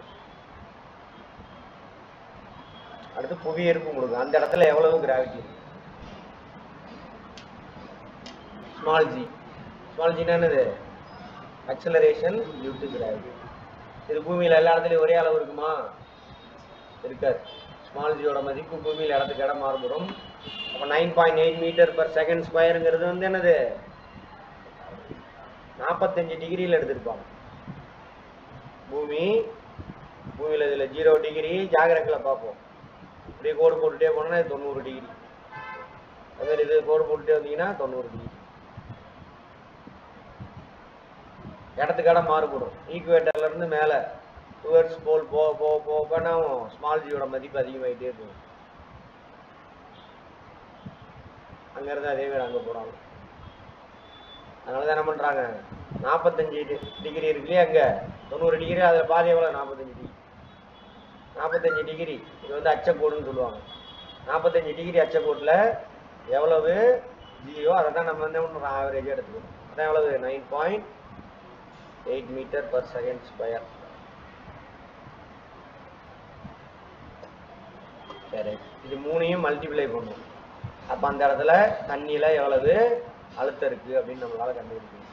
[SPEAKER 1] அடுத்து புவியீர்ப்பு கொடுக்கும் அந்த இடத்துல எவ்வளவு கிராவிட்டி இருக்கு ஸ்மால் ஜி ஸ்மால் ஜின்னா என்னது அக்சலரேஷன் டியூ டு கிராவிட்டி இது பூமியில எல்லா இடத்துலயும் ஒரே அளவு இருக்குமா இருக்காது ஸ்மால் ஜியோட மதிப்பு பூமியில இடத்துக்கு இடம் மாறுபடும் அப்போ nine point eight metre per second ஸ்கொயருங்கிறது வந்து என்னது நாற்பத்தஞ்சு டிகிரியில் எடுத்திருப்பாங்க பூமி பூமியில் இதில் ஜீரோ டிகிரி ஜாகிரக்கில் பார்ப்போம் இப்படியே கோடு போட்டுட்டே போனோம்னா இது தொண்ணூறு டிகிரி அது மாதிரி இது கோடு போட்டுட்டே வந்தீங்கன்னா தொண்ணூறு டிகிரி இடத்துக்கு இடம் மாறுபடும் ஈக்குவேட்டர்ல இருந்து மேலே டுவர்ட்ஸ் போல் போக போக போக போனாவும் ஸ்மால் ஜியோட மதிப்பு அதிகமாயிட்டே இருக்கும் அங்க இருந்து அதே மாதிரி அங்க போறாங்க அதனால தான் என்ன பண்றாங்க நாற்பத்தஞ்சு டிகிரி இருக்கு இல்லையா அங்க தொண்ணூறு டிகிரி அதுல பாதி எவ்வளவு நாற்பத்தஞ்சு டிகிரி நாற்பத்தஞ்சு டிகிரி இது வந்து அச்சக்கோடுன்னு சொல்லுவாங்க நாற்பத்தஞ்சு டிகிரி அச்சக்கோட்டில் எவ்வளவு ஜியோ அதை தான் நம்ம என்ன பண்ணுறோம் ஆவரேஜாக எடுத்துக்கணும் அதான் எவ்வளவு nine point eight metre per second square சரி இது மூணையும் மல்டிப்ளை பண்ணும் அப்ப அந்த இடத்துல தண்ணியில எவ்வளவு அழுத்தம் இருக்கு அப்படின்னு நம்மளால கண்டுபிடிக்க முடியும்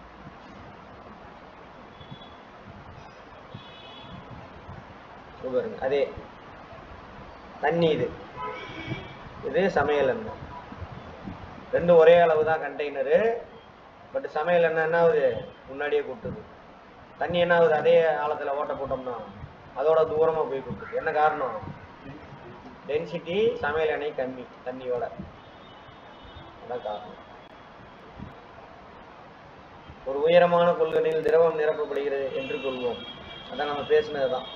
[SPEAKER 1] இங்க பாருங்க அதே தண்ணி இது இது சமையல் எண்ணெய் ரெண்டும் ஒரே அளவு தான் கண்டெய்னரு பட் சமையல் எண்ணெய் என்ன ஆகுது முன்னாடியே கொட்டுது தண்ணி என்ன ஆகுது அதே ஆழத்துல ஓட்ட போட்டோம்னா அதோட தூரமா போய் கொட்டுது என்ன காரணம் டென்சிட்டி சமையல் எண்ணெய் கம்மி தண்ணியோட அதான் காரணம் ஒரு உயரமான கொள்கலனில் திரவம் நிரப்பப்படுகிறது என்று கொள்வோம் அதான் நம்ம பேசினது தான்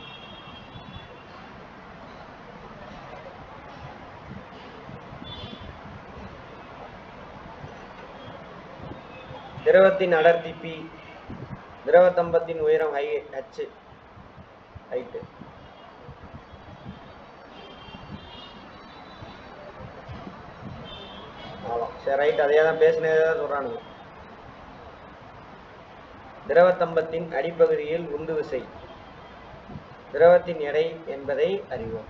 [SPEAKER 1] திரவத்தின் அடர்த்தி பி திரவத்தம்பத்தின் உயரம் ஹை ஹச் ஹைட்டு ஆமாம் சரி ரைட் அதே தான் பேசினதே தான் சொல்கிறானுங்க திரவத்தம்பத்தின் அடிப்பகுதியில் உந்து விசை திரவத்தின் எடை என்பதை அறிவோம்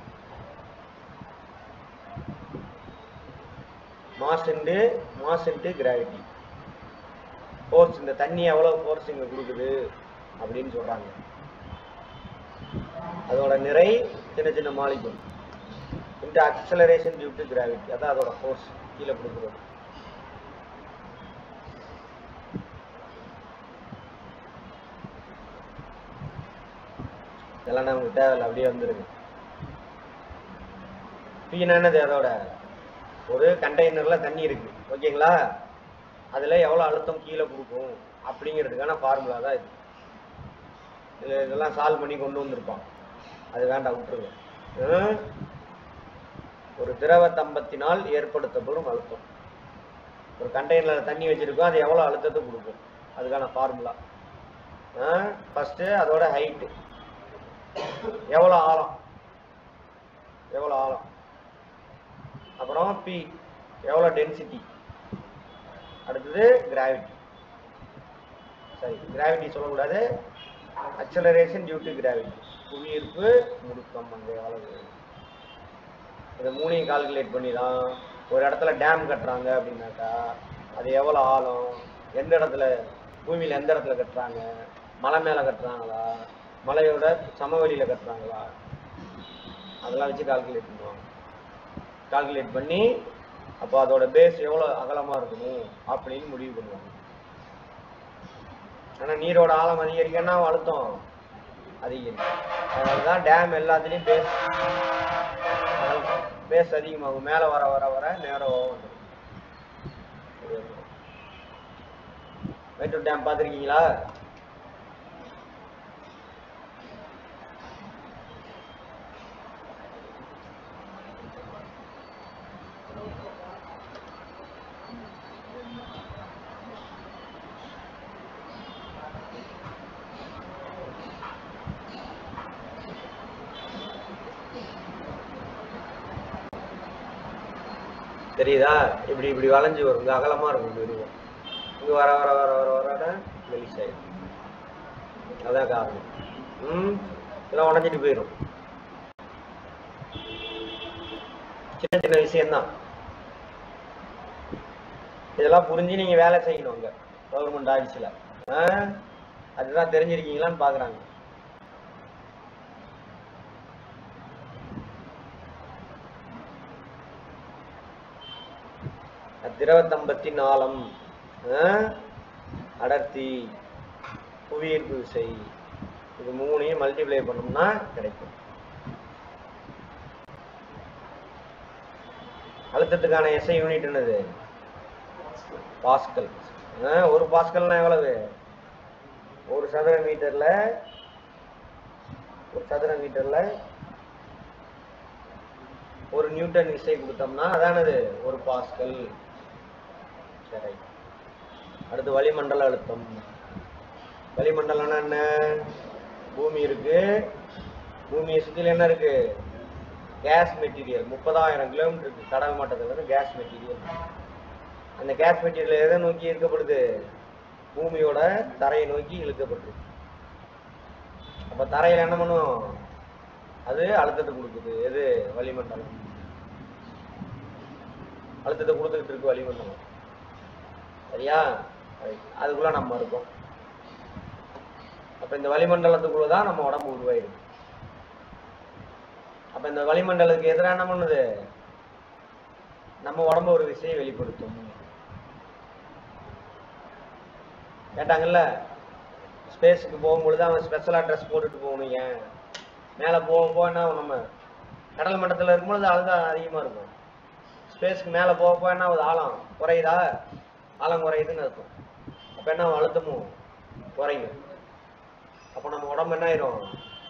[SPEAKER 1] mass into mass into gravity force இந்த தண்ணி எவ்வளோ ஃபோர்ஸ் இங்கே கொடுக்குது அப்படின்னு சொல்கிறாங்க அதோட நிறை சின்ன சின்ன molecule into acceleration due to gravity அதான் அதோட ஃபோர்ஸ் கீழே கொடுக்குறது இதெல்லாம் நமக்கு தேவையில்லை அப்படியே வந்துருக்கு பீனா என்னது அதோட ஒரு கண்டெய்னர்ல தண்ணி இருக்கு ஓகேங்களா அதுல எவ்வளவு அழுத்தம் கீழே கொடுக்கும் அப்படிங்கிறதுக்கான ஃபார்முலா தான் இது இதுல இதெல்லாம் சால்வ் பண்ணி கொண்டு வந்திருப்பான் அது வேண்டாம் விட்டுருங்க ஹம்? ஒரு திரவ தம்பத்தினால் ஏற்படுத்தப்படும் அழுத்தம் ஒரு கண்டெய்னர்ல தண்ணி வச்சிருக்கோம் அது எவ்வளவு அழுத்தத்தை கொடுக்கும் அதுக்கான ஃபார்முலா ஃபர்ஸ்ட் அதோட ஹைட்டு எவ்வளோ ஆழம் எவ்வளோ ஆழம் அப்புறம் பி எவ்வளோ டென்சிட்டி அடுத்தது கிராவிட்டி சரி கிராவிட்டி சொல்லக்கூடாது அக்சலரேஷன் டியூ டு கிராவிட்டி புவியீர்ப்பு முடுக்கம் அங்கே எவ்வளவு இதை மூணையும் கால்குலேட் பண்ணி தான் ஒரு இடத்துல டேம் கட்டுறாங்க அப்படின்னாக்கா அது எவ்வளோ ஆழம் எந்த இடத்துல பூமியில் எந்த இடத்துல கட்டுறாங்க மலை மேலே கட்டுறாங்களா மலையோட சமவெளியில கட்டுறாங்களா அதெல்லாம் வச்சு கால்குலேட் பண்ணுவாங்க கால்குலேட் பண்ணி அப்போ அதோட பேஸ் எவ்வளோ அகலமாக இருக்கணும் அப்படின்னு முடிவு பண்ணுவாங்க ஆனால் நீரோட ஆழம் அதிகரிக்கன்னா அழுத்தம் அதிகரிக்கும் அதனால தான் டேம் எல்லாத்துலேயும் பேஸ் பேஸ் அதிகமாகும் மேலே வர வர வர நேரம் வந்துடும் மேட்டூர் டேம் பார்த்துருக்கீங்களா தெரியுதா இப்படி இப்படி வளைஞ்சு வரும் இங்க அகலமா இருக்கும் இந்த உருவம் இங்க வர வர வர வர வர மெலிசாயிடும் அதான் காரணம் ம் இதெல்லாம் உடஞ்சிட்டு போயிடும் சின்ன சின்ன விஷயம்தான் இதெல்லாம் புரிஞ்சு நீங்க வேலை செய்யணும் அங்க கவர்மெண்ட் ஆஃபீஸில் அதுதான் தெரிஞ்சிருக்கீங்களான்னு பாக்குறாங்க திரவத்தம்பத்தின் ஆழம் ஆஹ், அடர்த்தி புவியீர்ப்பு விசை இது மூணையும் மல்டிப்ளை பண்ணோம்னா கிடைக்கும் அழுத்தத்துக்கான எஸ்ஐ யூனிட் என்னது பாஸ்கல் ஆஹ், ஒரு பாஸ்கல்னா எவ்வளவு ஒரு சதுர மீட்டர்ல ஒரு சதுர மீட்டர்ல ஒரு நியூட்டன் விசை கொடுத்தோம்னா அதானது ஒரு பாஸ்கல் சரி அடுத்து வளிமண்டல அழுத்தம் வளிமண்டலம்னா என்ன பூமி இருக்கு பூமியை சுத்தில என்ன இருக்கு கேஸ் மெட்டீரியல் முப்பதாயிரம் கிலோமீட்டர் இருக்கு கடல் மட்டத்துல இருந்து கேஸ் மெட்டீரியல் அந்த கேஸ் மெட்டீரியல் எதை நோக்கி இழுக்கப்படுது பூமியோட தரையை நோக்கி இழுக்கப்படுது அப்ப தரையில என்ன பண்ணும் அது அழுத்தத்தை கொடுக்குது எது வளிமண்டலம் அழுத்தத்தை கொடுத்துக்கிட்டு இருக்கு வளிமண்டலம் சரியா Right. அதுக்குள்ள நம்ம இருக்கோம் அப்ப இந்த வளிமண்டலத்துக்குள்ள தான் நம்ம உடம்பு உருவாயிருக்கு அப்ப இந்த வளிமண்டலத்துக்கு எதிராக என்ன பண்ணுது நம்ம உடம்பு ஒரு விசையை வெளிப்படுத்தும் கேட்டாங்கல்ல ஸ்பேஸுக்கு போகும்பொழுது அவன் ஸ்பெஷலாக ட்ரெஸ் போட்டுட்டு போகணும் ஏன் மேலே போக போக என்ன ஆகும் நம்ம கடல் மட்டத்தில் இருக்கும்பொழுது அழுத்தம் அதிகமாக இருக்கும் ஸ்பேஸ்க்கு மேலே போக போக என்ன ஆகுது ஆழம் குறையுதா ஆழம் குறையுதுன்னு அர்த்தம் அப்போ என்ன ஆகும்? அழுத்தமும் குறையும் அப்போ நம்ம உடம்பு என்ன ஆயிரும்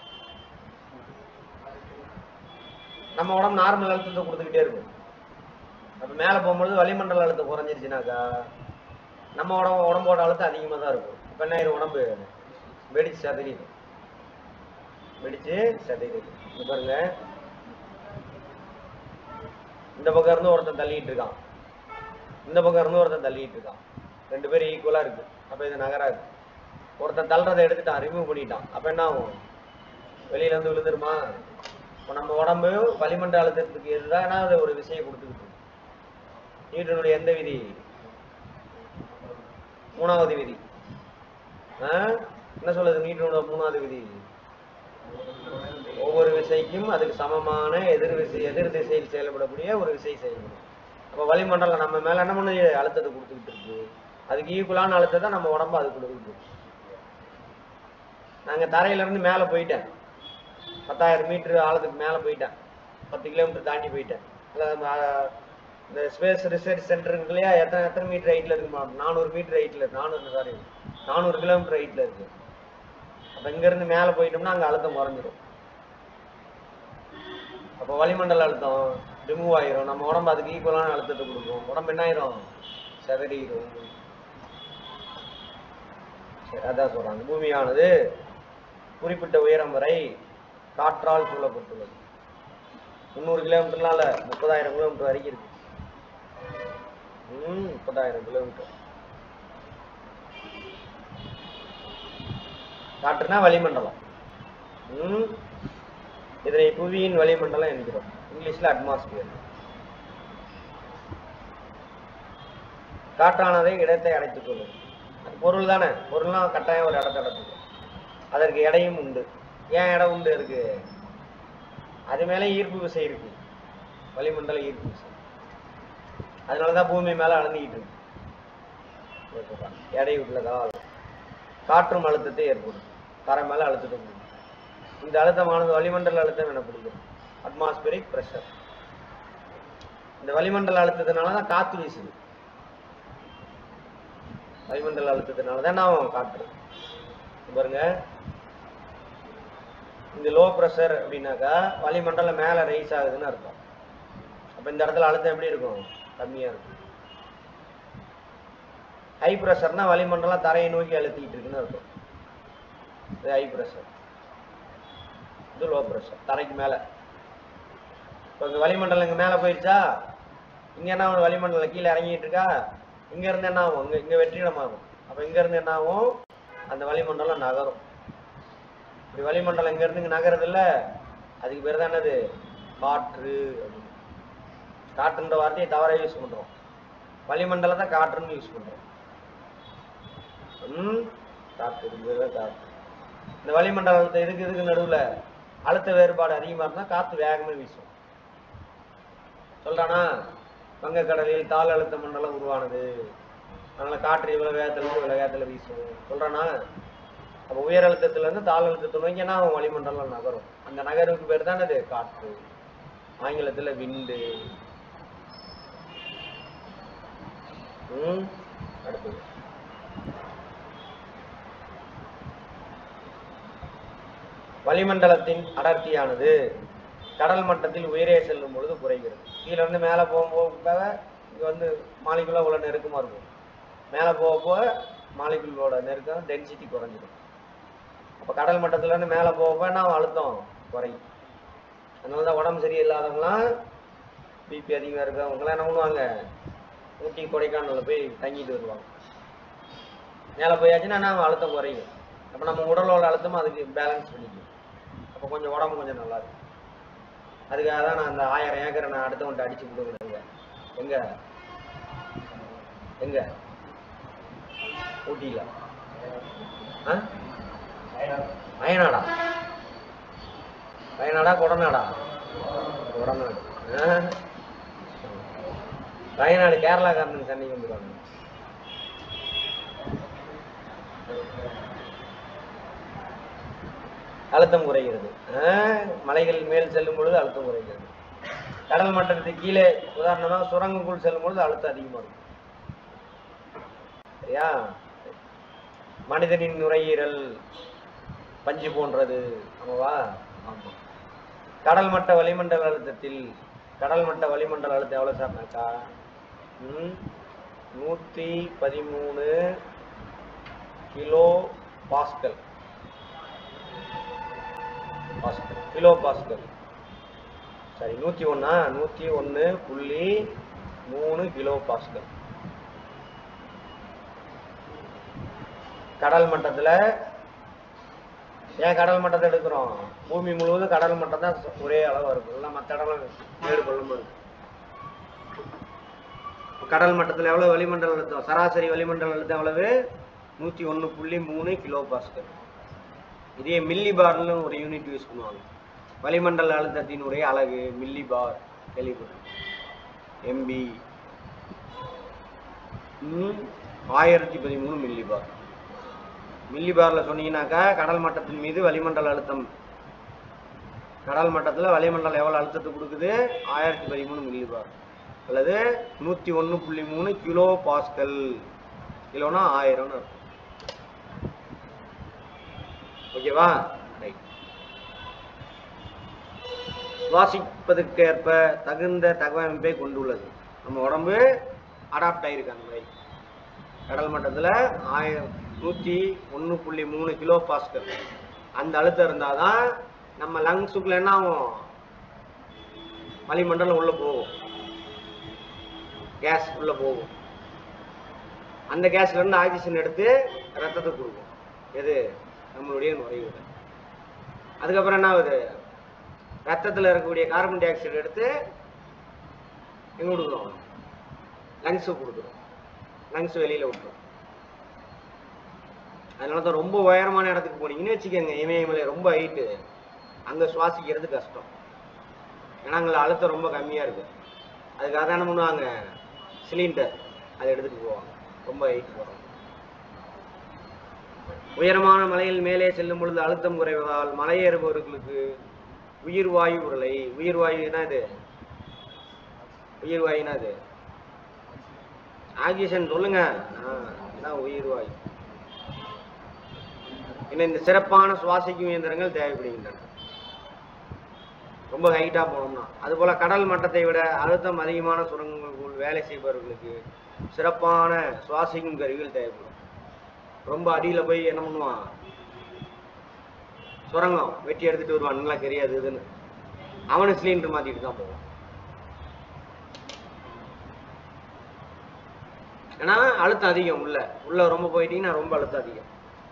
[SPEAKER 1] நம்ம உடம்பு நார்மல் அழுத்தத்தை கொடுத்துக்கிட்டே இருக்கும் அப்போ மேலே போகும்பொழுது வளிமண்டல அழுத்தம் குறைஞ்சிருச்சுனாக்கா நம்ம உடம்பு உடம்போட அழுத்தம் அதிகமாக தான் இருக்கும் இப்போ என்ன ஆயிரும் உடம்பு வெடிச்சு சதறிது வெடிச்சு சதறிது இங்க பாருங்க இந்த பக்கம் இருந்து ஒருத்தன் தள்ளிட்டு இருக்கான் இந்த பக்கம் இருந்து ஒருத்தன் தள்ளிட்டு இருக்கான் ரெண்டு பேரும் ஈக்குவலா இருக்கு அப்ப இது நகராது ஒருத்தன் தள்ளுறதை எடுத்துட்டான் ரிமூவ் பண்ணிட்டான் அப்ப என்ன ஆகும் வெளியில இருந்து விழுந்துருமா இப்போ நம்ம உடம்பு வளிமண்டல அழுத்தத்துக்கு எதுதான் அது ஒரு விஷயம் கொடுத்துக்கிட்டு இருக்கு. நியூட்டனுடைய எந்த விதி மூணாவது விதி ஆ? என்ன சொல்லுது நியூட்டனோட மூணாவது விதி ஒவ்வொரு விசைக்கும் அதுக்கு சமமான எதிர் விசை எதிர் திசையில் செயல்படக்கூடிய ஒரு விசை செயல்படும் அப்போ வளிமண்டலம் நம்ம மேல என்ன பண்ணுது அழுத்தத்தை கொடுத்துக்கிட்டு இருக்கு அதுக்கு ஈக்குவலான அழுத்தத்தை நம்ம உடம்பு அது கொடுத்துக்கிட்டு இருக்கு நாங்க தரையில இருந்து மேல போயிட்டேன் பத்தாயிரம் மீட்டர் ஆழத்துக்கு மேல போயிட்டேன் பத்து கிலோமீட்டர் தாண்டி போயிட்டேன் இல்ல, நம்ம, ஆ, இந்த ஸ்பேஸ் ரிசர்ச் சென்டர் இருக்கு இல்லையா எத்தனை எத்தனை மீட்டர் ஹைட்ல இருக்குமா நானூறு மீட்டர் ஹைட்ல நானூறு சாரி நானூறு கிலோமீட்டர் ஹைட்ல இருக்கு அப்ப இங்க இருந்து மேல போயிட்டோம்னா அங்க அழுத்தம் குறைஞ்சிரும் அப்போ வளிமண்டல அழுத்தம் ரிமூவ் ஆயிரும் நம்ம உடம்பு அதுக்கு ஈக்குவலான அழுத்தத்தை கொடுக்கும் உடம்பு என்ன ஆயிரும் செதறிடும் சரி, அதான் சொல்றாங்க பூமியானது குறிப்பிட்ட உயரம் வரை காற்றால் சூழப்பட்டுள்ளது முந்நூறு கிலோமீட்டர்லாம் இல்ல முப்பதாயிரம் கிலோமீட்டர் வரைக்கும் இருக்கு ம் முப்பதாயிரம் கிலோமீட்டர் காற்றுனா வளிமண்டலம் ம் இதனை புவியின் வளிமண்டலம் என்கிறோம் இங்கிலீஷ்ல அட்மாஸ்பியர் காற்றானதை இடத்தை அடைத்துக் கொள்ளும் அது பொருள் தானே பொருள்னா கட்டாயம் ஒரு இடத்தை அடைத்துக்கும் அதற்கு எடையும் உண்டு ஏன் இடம் உண்டு இருக்கு அது மேல ஈர்ப்பு விசை இருக்கு வளிமண்டல ஈர்ப்பு விசை அதனாலதான் பூமி மேல அளந்துக்கிட்டு இருக்கு இதை சொல்றாங்க. எடை உள்ளதால் காற்றும் அழுத்தத்தை ஏற்படும் தரை மேல அழுத்தத்தை கொடுக்கும் இந்த அழுத்தமானது வளிமண்டல அழுத்தம் எனப்படுகிறது அட்மாஸ்பியரிக் பிரஷர் இந்த வளிமண்டல அழுத்தத்தினால தான் காத்து வீசுது வளிமண்டல அழுத்தத்தினால தான் நான் காற்று இங்க பாருங்க இந்த லோ ப்ரெஷர் அப்படின்னாக்கா வளிமண்டலம் மேல ரைஸ் ஆகுதுன்னு அர்த்தம் அப்ப இந்த இடத்துல அழுத்தம் எப்படி இருக்கும் கம்மியா இருக்கும் ஹை ப்ரெஷர்னா வளிமண்டலம் தரையை நோக்கி அழுத்திக்கிட்டு இருக்குன்னு அர்த்தம் இது ஹை ப்ரெஷர் இது லோ ப்ரெஷர் தரைக்கு மேல இப்போ இந்த வளிமண்டலம் இங்க மேல போயிடுச்சா இங்க என்ன ஆகும் வளிமண்டலம் கீழே இறங்கிட்டு இருக்கா இங்க இருந்து என்ன ஆகும் இங்க இங்க வெற்றிடமாகும் அப்ப இங்க இருந்து என்ன ஆகும் அந்த வளிமண்டலம் நகரும் இப்படி வளிமண்டலம் இங்க இருந்து இங்க நகருது இல்ல அதுக்கு பேர் தான் என்னது காற்று அப்படின்னு. காற்றுன்ற வார்த்தையை தவறா யூஸ் பண்றோம் வளிமண்டலத்தை காற்றுன்னு யூஸ் பண்றோம் ம் காற்று இதுக்கு பேர் தான் காற்று இந்த வளிமண்டலத்தை இதுக்கு இதுக்கு நடுவுல அழுத்த வேறுபாடு அதிகமா இருந்தா காத்து வேகமா வீசும் சொல்றானா வங்கக்கடலில் தாழ் அழுத்த மண்டலம் உருவானது அதனால காற்று இவ்வளவு வேகத்துல இருந்து இவ்வளவு வேகத்துல வீசும் சொல்றானா அப்ப உயர் அழுத்தத்துல இருந்து தாழ் அழுத்தத்தை நோக்கி என்ன ஆகும் வளிமண்டலம் நகரும் அந்த நகருக்கு பேர் தான் அது காற்று ஆங்கிலத்துல விண்டு ம் அடுத்தது வளிமண்டலத்தின் அடர்த்தியானது கடல் மட்டத்தில் உயரே செல்லும் பொழுது குறைகிறது கீழே இருந்து மேலே போகும்போது இங்க வந்து மாலிகுலா உள்ள நெருக்கமா இருக்கும் மேலே போக போக மாலிகுலோட நெருக்கம் டென்சிட்டி குறைஞ்சிடும் அப்போ கடல் மட்டத்துல இருந்து மேலே போக போக என்ன ஆகும்? அழுத்தம் குறையும் அதனால தான் உடம்பு சரியில்லாதவங்களாம் பிபி அதிகமாக இருக்கவங்களாம் என்ன பண்ணுவாங்க ஊட்டி கொடைக்கானல்ல போய் தங்கிட்டு வருவாங்க மேலே போயாச்சுன்னா என்ன ஆகும்? அழுத்தம் குறையும் அப்போ நம்ம உடலோட அழுத்தமும் அதுக்கு பேலன்ஸ் பண்ணிக்கும் அப்போ கொஞ்சம் உடம்பு கொஞ்சம் நல்லா இருக்கும் அதுக்காக தான் நான் அந்த ஆயிரம் ஏக்கரை நான் அடுத்தவன்ட்ட அடிச்சு கொடுக்குறேங்க எங்க எங்க ஊட்டியில ஆ? வயநாடா வயநாடா கொடநாடா கொடநாடு ஆ? வயநாடு கேரளாக்காரனுக்கு சென்னைக்கு வந்துருவாங்க அழுத்தம் குறைகிறது ஆ, மலைகள் மேல் செல்லும் பொழுது அழுத்தம் குறைகிறது கடல் மட்டத்துக்கு கீழே உதாரணமாக சுரங்கக்குள் செல்லும் பொழுது அழுத்தம் அதிகமாக இருக்கும் சரியா மனிதனின் நுரையீரல் பஞ்சு போன்றது ஆமாவா ஆமாம் கடல் மட்ட வளிமண்டல அழுத்தத்தில் கடல் மட்ட வளிமண்டல அழுத்தம் எவ்வளோ சார்னாக்கா ம் நூற்றி பதிமூணு kilo pascal pascal kilo pascal சரி நூற்றி ஒன்றா நூற்றி ஒன்று புள்ளி மூணு கிலோ பாஸ்கல் கடல் மட்டத்தில் ஏன் கடல் மட்டத்தை எடுக்கிறோம் பூமி முழுவதும் கடல் மட்டம் தான் ஒரே அளவாக இருக்கும் இல்லை மற்ற இடம் மேடு பள்ளமாக இருக்கும் கடல் மட்டத்தில் எவ்வளோ வளிமண்டல அழுத்தம் சராசரி வளிமண்டல அழுத்தம் எவ்வளவு நூற்றி ஒன்று புள்ளி மூணு கிலோ பாஸ்கல் இதே மில்லி பார்னு ஒரு யூனிட் யூஸ் பண்ணுவாங்க வளிமண்டல அழுத்தத்தினுடைய அலகு மில்லி பார் கேள்விப்பட்டிருக்கேன் எம்பி ஆயிரத்தி பதிமூணு மில்லி பார் மில்லி பார்ல சொன்னீங்கன்னாக்கா கடல் மட்டத்தின் மீது வளிமண்டல அழுத்தம் கடல் மட்டத்தில் வளிமண்டலம் எவ்வளோ அழுத்தத்தை கொடுக்குது ஆயிரத்தி பதிமூணு மில்லி பார் அல்லது நூற்றி ஒன்று புள்ளி மூணு கிலோ பாஸ்கல் கிலோனா ஆயிரம்னு அர்த்தம் ஓகேவா ரைட் சுவாசிப்பதற்கேற்ப தகுந்த தகவமைப்பை கொண்டுள்ளது நம்ம உடம்பு அடாப்ட் ஆயிருக்கு அந்த மாதிரி கடல் மட்டத்தில் ஆயிரம் நூற்றி ஒன்று புள்ளி மூணு கிலோ பாஸ்கல் அந்த அழுத்தம் இருந்தால் தான் நம்ம லங்ஸுக்குள்ள என்ன ஆகும் வளிமண்டலம் உள்ளே போகும் கேஸ் உள்ளே போகும் அந்த கேஸ்ல இருந்து ஆக்சிஜன் எடுத்து ரத்தத்தை கொடுக்கும் எது நம்மளுடைய நுரையீரல் அதுக்கப்புறம் என்ன ஆகுது ரத்தத்தில் இருக்கக்கூடிய கார்பன் டை ஆக்சைடு எடுத்து எங்க கொடுக்குறோம் லங்ஸுக்கு கொடுக்குறோம் லங்ஸ் வெளியில விட்டுரும் அதனால தான் ரொம்ப உயரமான இடத்துக்கு போனீங்கன்னு வச்சுக்கோங்க இமயமலை ரொம்ப ஹைட்டு அங்கே சுவாசிக்கிறது கஷ்டம் ஏன்னா அங்கே அழுத்தம் ரொம்ப கம்மியாக இருக்கு அதுக்காக தான் என்ன பண்ணுவாங்க சிலிண்டர் அதை எடுத்துகிட்டு போவாங்க ரொம்ப ஹைட் போகிறோம் உயரமான மலையில் மேலே செல்லும் பொழுது அழுத்தம் குறைவதால் மலையேறுபவர்களுக்கு உயிர் வாயு உருளை உயிர் வாயுனா இது உயிர் வாயுனா இது ஆக்சிஜன் சொல்லுங்க ஆ, இதான் உயிர் வாயு இன்னும் இந்த சிறப்பான சுவாசிக்கும் இயந்திரங்கள் தேவைப்படுகின்றன ரொம்ப ஹைட்டா போனோம்னா அதுபோல கடல் மட்டத்தை விட அழுத்தம் அதிகமான சுரங்கங்களுக்குள் வேலை செய்பவர்களுக்கு சிறப்பான சுவாசிக்கும் கருவிகள் தேவைப்படும் ரொம்ப அடியில போய் என்ன பண்ணுவான் சுரங்கம் வெட்டி எடுத்துட்டு வருவான் நல்லா தெரியாது இதுன்னு அவனு சிலிண்டர் மாத்திட்டு தான் போவான் ஏன்னா அழுத்தம் அதிகம் உள்ள உள்ள ரொம்ப போயிட்டீங்கன்னா ரொம்ப அழுத்தம் அதிகம்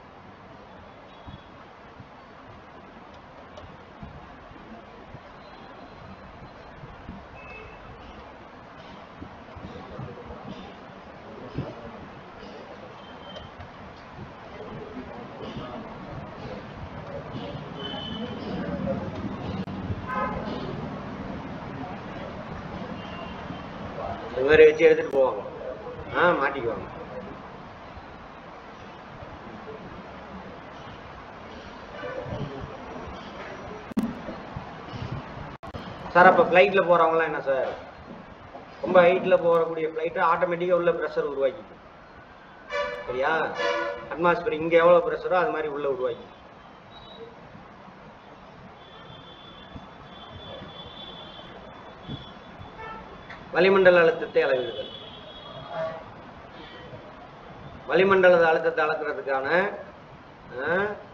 [SPEAKER 1] இந்த மாதிரி வச்சு எடுத்துட்டு போவாங்க ஆ மாட்டிக்குவாங்க சார் அப்போ ஃப்ளைட்டில் போகிறவங்களாம் என்ன சார் ரொம்ப ஹைட்டில் போகக்கூடிய ஃப்ளைட்டு ஆட்டோமேட்டிக்காக உள்ள ப்ரெஷர் உருவாக்கிக்கும் சரியா அட்மாஸ்பியர் இங்கே எவ்வளோ ப்ரெஷரோ அது மாதிரி உள்ள உருவாக்கி வளிமண்டல அழுத்தத்தை அளவிடுதல் வளிமண்டல அழுத்தத்தை அளக்கிறதுக்கான ஆ,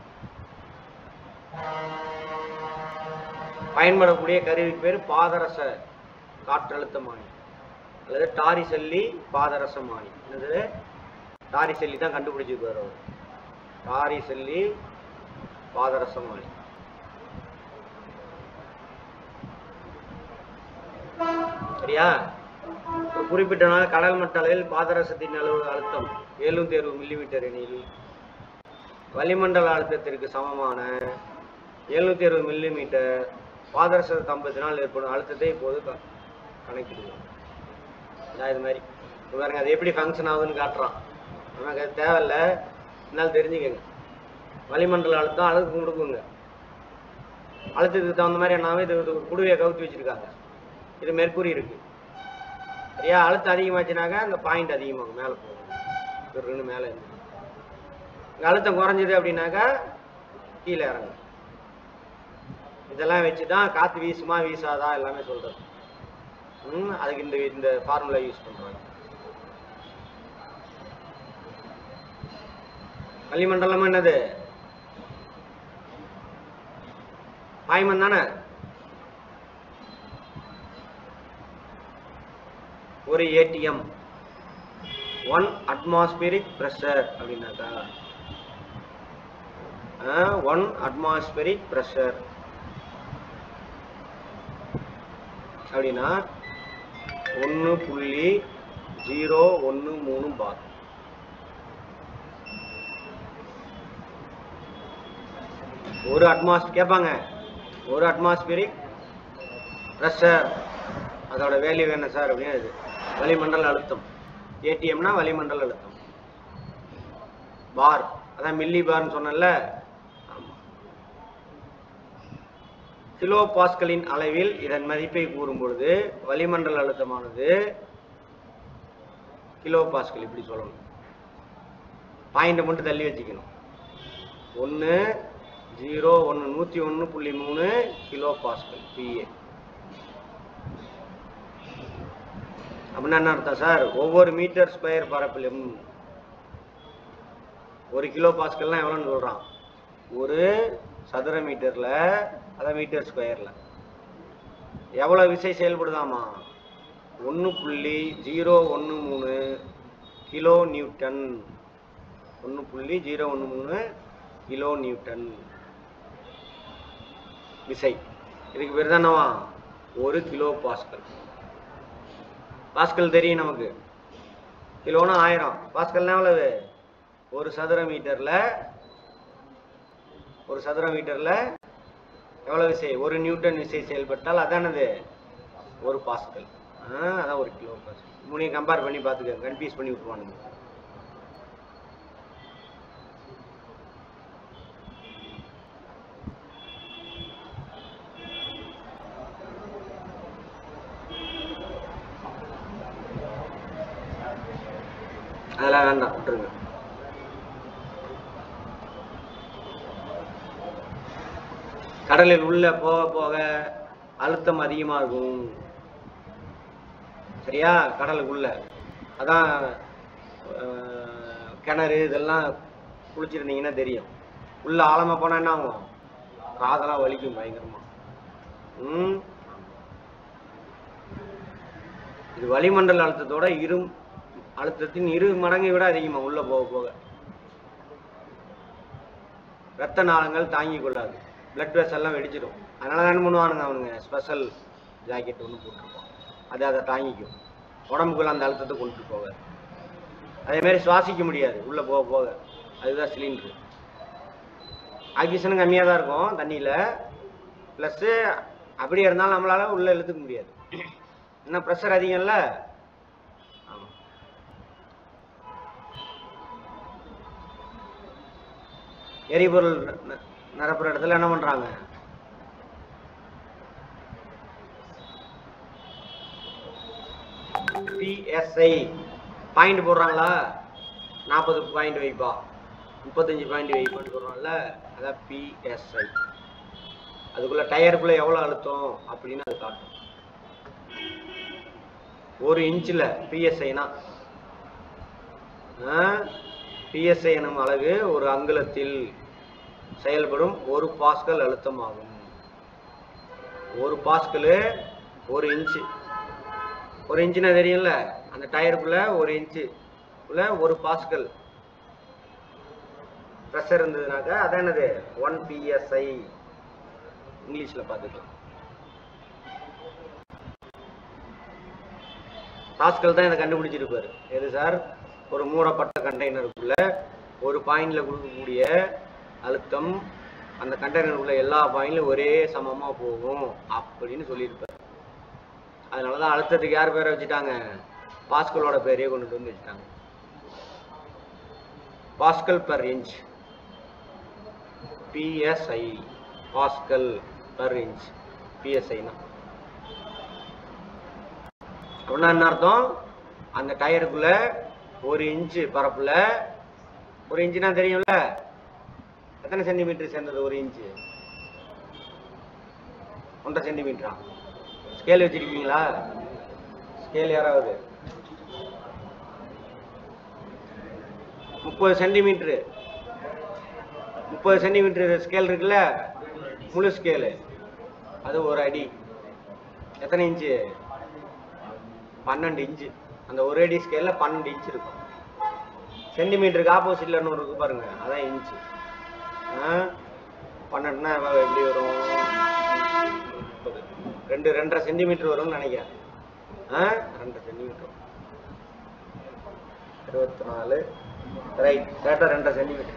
[SPEAKER 1] பயன்படக்கூடிய கருவி பேர் பாதரச காற்றழுத்தமானி அல்லது டாரிசெல்லி பாதரசமானி என்னது டாரிசெல்லி தான் கண்டுபிடிச்சிருக்காரு அவர் டாரிசெல்லி பாதரசமானி சரியா ஒரு குறிப்பிட்ட நாள் கடல் மட்ட அளவில் பாதரசத்தின் அளவு அழுத்தம் எழுநூத்தி அறுபது மில்லிமீட்டர் எனில் வளிமண்டல அழுத்தத்திற்கு சமமான எழுநூத்தி அறுபது மில்லிமீட்டர் பாதரச தம்பத்தினால் ஏற்படும் அழுத்தத்தை இப்போது க- கணக்கிடுவோம் இதான் இது மாதிரி இப்ப பாருங்க அது எப்படி ஃபங்க்ஷன் ஆகுதுன்னு காட்டுறான் நமக்கு அது தேவையில்ல இருந்தாலும் தெரிஞ்சுக்கங்க வளிமண்டல அழுத்தம் அழுத்தம் கொடுக்குங்க அழுத்தத்துக்கு தகுந்த மாதிரி என்னாவே இது இது ஒரு குடுவையை கவுத்தி வச்சிருக்காங்க இது மெர்க்குரி இருக்கு சரியா அழுத்தம் அதிகமாச்சுனாக்கா அந்த பாயிண்ட் அதிகமாகும் மேலே போகும் இருக்குன்னு மேலே இருந்து இங்க அழுத்தம் குறைஞ்சது அப்படின்னாக்கா கீழே இறங்கும் இதெல்லாம் வச்சு தான் காற்று வீசுமா வீசாதா எல்லாமே சொல்றது ம் அதுக்கு இந்த இந்த ஃபார்முலா யூஸ் பண்றாங்க வளிமண்டலம் என்னது பாய்மன் தானே ஒரு ஏடிஎம் ஒன் அட்மாஸ்பியரிக் ப்ரெஷர் அப்படின்னாக்கா ஒன் அட்மாஸ்பியரிக் ப்ரெஷர் அப்படின்னா ஒன்று புள்ளி ஜீரோ ஒன்று மூணு பார் ஒரு அட்மாஸ் கேட்பாங்க ஒரு அட்மாஸ்பியரிக் ப்ரெஷர் அதோட வேல்யூ என்ன சார் அப்படின்னு இது வளிமண்டல அழுத்தம் ஏடிஎம்னா வளிமண்டல அழுத்தம் பார் அதான் மில்லி பார்னு சொன்னேன்ல ஆமா. கிலோ பாஸ்கலின் அளவில் இதன் மதிப்பை கூறும் பொழுது வளிமண்டல அழுத்தமானது கிலோ பாஸ்கல் இப்படி சொல்லணும் பாயிண்டை மட்டும் தள்ளி வச்சுக்கணும் ஒன்று ஜீரோ ஒன்று நூற்றி ஒன்று புள்ளி மூணு கிலோ பாஸ்கல் பிஏ அப்படின்னா என்ன அர்த்தம் சார் ஒவ்வொரு மீட்டர் ஸ்கொயர் பரப்பிலும் ஒரு கிலோ பாஸ்கல்னா எவ்வளோன்னு சொல்கிறான் ஒரு சதுர மீட்டரில் அதான் மீட்டர் ஸ்கொயரில் எவ்வளோ விசை செயல்படுதாமா ஒன்று புள்ளி ஜீரோ ஒன்று மூணு கிலோ நியூட்டன் ஒன்று புள்ளி ஜீரோ ஒன்று மூணு கிலோ நியூட்டன் விசை இதுக்கு பேர் தான் என்னவா ஒரு கிலோ பாஸ்கல் பாஸ்கல் தெரியும் நமக்கு கிலோனா ஆயிரம் பாஸ்கல்னா எவ்வளவு ஒரு சதுர மீட்டர்ல ஒரு சதுர மீட்டர்ல எவ்வளவு விசை ஒரு நியூட்டன் விசை செயல்பட்டால் அதானது ஒரு பாஸ்கல் ஆ, அதான் ஒரு கிலோ பாஸ்கல் மூணையும் கம்பேர் பண்ணி பார்த்துக்க கன்ஃபியூஸ் பண்ணி விட்டுருவானுங்க அதெல்லாம் வேண்டாம் விட்டுருங்க கடலில் உள்ள போக போக அழுத்தம் அதிகமா இருக்கும் சரியா கடலுக்குள்ள அதான் அஹ், கிணறு இதெல்லாம் குளிச்சிருந்தீங்கன்னா தெரியும் உள்ள ஆழமா போனா என்ன ஆகும் காதெல்லாம் வலிக்கும் பயங்கரமா ம் இது வளிமண்டல அழுத்தத்தோட இரு அழுத்தத்தின் இரு மடங்கை விட அதிகமா உள்ள போக போக ரத்த நாளங்கள் தாங்கிக் கொள்ளாது பிளட் எல்லாம் வெடிச்சிடும் அதனால தான் என்ன பண்ணுவானுங்க அவனுங்க ஸ்பெஷல் ஜாக்கெட் ஒன்று போட்டிருப்பான் அது அதை தாங்கிக்கும் உடம்புக்குள்ள அந்த அழுத்தத்தை கொண்டுட்டு போக அதே மாதிரி சுவாசிக்க முடியாது உள்ள போக போக அதுதான் சிலிண்டரு ஆக்சிஜனும் கம்மியாக தான் இருக்கும் தண்ணியில் ப்ளஸ்ஸு அப்படியே இருந்தாலும் நம்மளால உள்ள இழுத்துக்க முடியாது இன்னும் ப்ரெஷர் அதிகம்ல ஆமா எரிபொருள் ந- ந- நிரப்புற இடத்துல என்ன பண்றாங்க பிஎஸ்ஐ பாயிண்ட் போடுறாங்களா நாற்பது பாயிண்ட் வைப்பா முப்பத்தஞ்சு பாயிண்ட் வைப்பான்னு சொல்றாங்கல்ல அதான் பிஎஸ்ஐ அதுக்குள்ள டயருக்குள்ள எவ்வளவு அழுத்தம் அப்படின்னு அது காட்டும் ஒரு இன்ச்சில் பிஎஸ்ஐனா பிஎஸ்ஐ எனும் அலகு ஒரு அங்குலத்தில் செயல்படும் ஒரு பாஸ்கல் அழுத்தம் ஆகும் ஒரு பாஸ்கலு ஒரு இன்ச்சு ஒரு இன்ச்சுனா தெரியும்ல அந்த டயருக்குள்ள ஒரு இன்ச்சு உள்ள ஒரு பாஸ்கல் ப்ரெஷர் இருந்ததுனாக்கா அதான் என்னது ஒன் பிஎஸ்ஐ இங்கிலீஷில் பார்த்துக்கலாம் பாஸ்கல் தான் இதை கண்டுபிடிச்சிருப்பாரு எது சார் ஒரு மூடப்பட்ட கண்டெய்னருக்குள்ள ஒரு பாயிண்ட்ல கொடுக்கக்கூடிய அழுத்தம் அந்த கண்டெய்னருக்குள்ள எல்லா பாயிண்ட்லையும் ஒரே சமமா போகும் அப்படின்னு சொல்லியிருப்பாரு அதனால தான் அழுத்தத்துக்கு யார் பேரை வச்சுட்டாங்க பாஸ்கலோட பேரையே கொண்டுட்டு வந்து வச்சுட்டாங்க pascal per inch PSI pascal per inch பிஎஸ்ஐனா அப்படின்னா என்ன அர்த்தம் அந்த டயருக்குள்ள ஒரு இன்ச்சு பரப்புல ஒரு இன்ச்சுனா தெரியும்ல எத்தனை சென்டிமீட்டர் சேர்ந்தது ஒரு இன்ச்சு ஒன்றரை சென்டிமீட்டரா ஸ்கேல் வச்சிருக்கீங்களா ஸ்கேல் யாராவது முப்பது சென்டிமீட்டரு முப்பது சென்டிமீட்டர் ஸ்கேல் இருக்குல்ல முழு ஸ்கேலு அது ஒரு அடி எத்தனை இன்ச்சு பன்னெண்டு இன்ச்சு அந்த ஒரு அடி ஸ்கேல்ல பன்னெண்டு இன்ச் இருக்கும் சென்டிமீட்டருக்கு ஆப்போசிட்ல இன்னொரு இருக்கு பாருங்க அதான் இன்ச்சு பன்னெண்டுனா எவ்வளவு எப்படி வரும் முப்பது. ரெண்டு ரெண்டரை சென்டிமீட்டர் வரும்னு நினைக்கிறேன் ஆ ரெண்டரை சென்டிமீட்டர் இருபத்தி நாலு ரைட் கரெக்டாக ரெண்டரை சென்டிமீட்டர்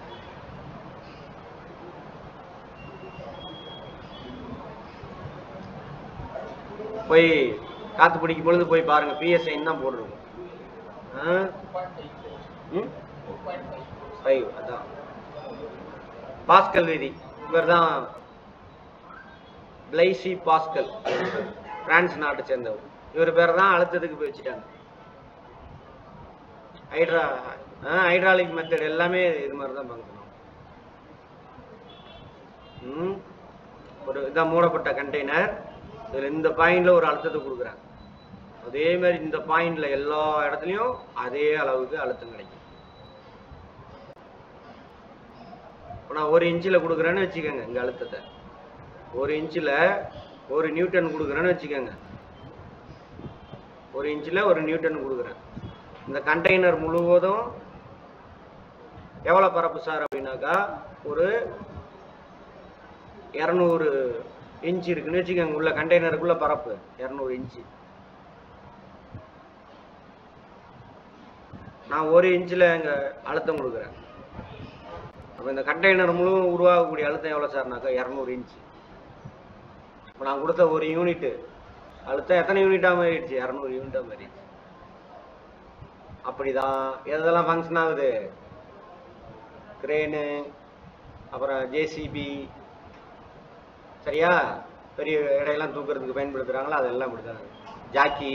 [SPEAKER 1] போய் காத்து பிடிக்கும் பொழுது போய் பாருங்க பிஎஸ்ஐன்னு தான் போடுறது ஃபைவ் அதான் பாஸ்கல் விதி இவர் தான் பிளைசி பாஸ்கல் பிரான்ஸ் நாட்டை சேர்ந்தவர் இவர் பேர் தான் அழுத்தத்துக்கு போய் வச்சுட்டாங்க ஹைட்ரா ஹைட்ராலிக் மெத்தட் எல்லாமே இது மாதிரி தான் பார்க்கணும் ம் ஒரு இதான் மூடப்பட்ட கண்டெய்னர் இதில் இந்த பாயிண்ட்ல ஒரு அழுத்தத்தை கொடுக்குறேன் அதே மாதிரி இந்த பாயிண்ட்ல எல்லா இடத்துலையும் அதே அளவுக்கு அழுத்தம் கிடைக்கும் இப்போ நான் ஒரு இன்ச்சில் கொடுக்குறேன்னு வச்சுக்கோங்க இங்கே அழுத்தத்தை ஒரு இன்ச்சில் ஒரு நியூட்டன் கொடுக்குறேன்னு வச்சுக்கோங்க ஒரு இன்ச்சில் ஒரு நியூட்டன் கொடுக்குறேன் இந்த கண்டெய்னர் முழுவதும் எவ்வளோ பரப்பு சார் அப்படின்னாக்கா ஒரு இரநூறு இன்ச் இருக்குன்னு வச்சுக்கோங்க உள்ள கண்டெய்னருக்குள்ள பரப்பு இரநூறு இன்ச்சு நான் ஒரு இன்ச்சில் இங்கே அழுத்தம் கொடுக்குறேன் அப்போ இந்த கண்டெய்னர் முழுவதும் உருவாகக்கூடிய அழுத்தம் எவ்வளோ சார்னாக்கா இரநூறு இன்ச்சு இப்போ நான் கொடுத்த ஒரு யூனிட்டு அழுத்தம் எத்தனை யூனிட்டாக மாறிடுச்சு இரநூறு யூனிட்டாக மாறிடுச்சு அப்படிதான் எதெல்லாம் ஃபங்க்ஷன் ஆகுது கிரேனு அப்புறம் ஜேசிபி சரியா பெரிய இடையெல்லாம் தூக்குறதுக்கு பயன்படுத்துகிறாங்களோ அதெல்லாம் அப்படிதான் ஜாக்கி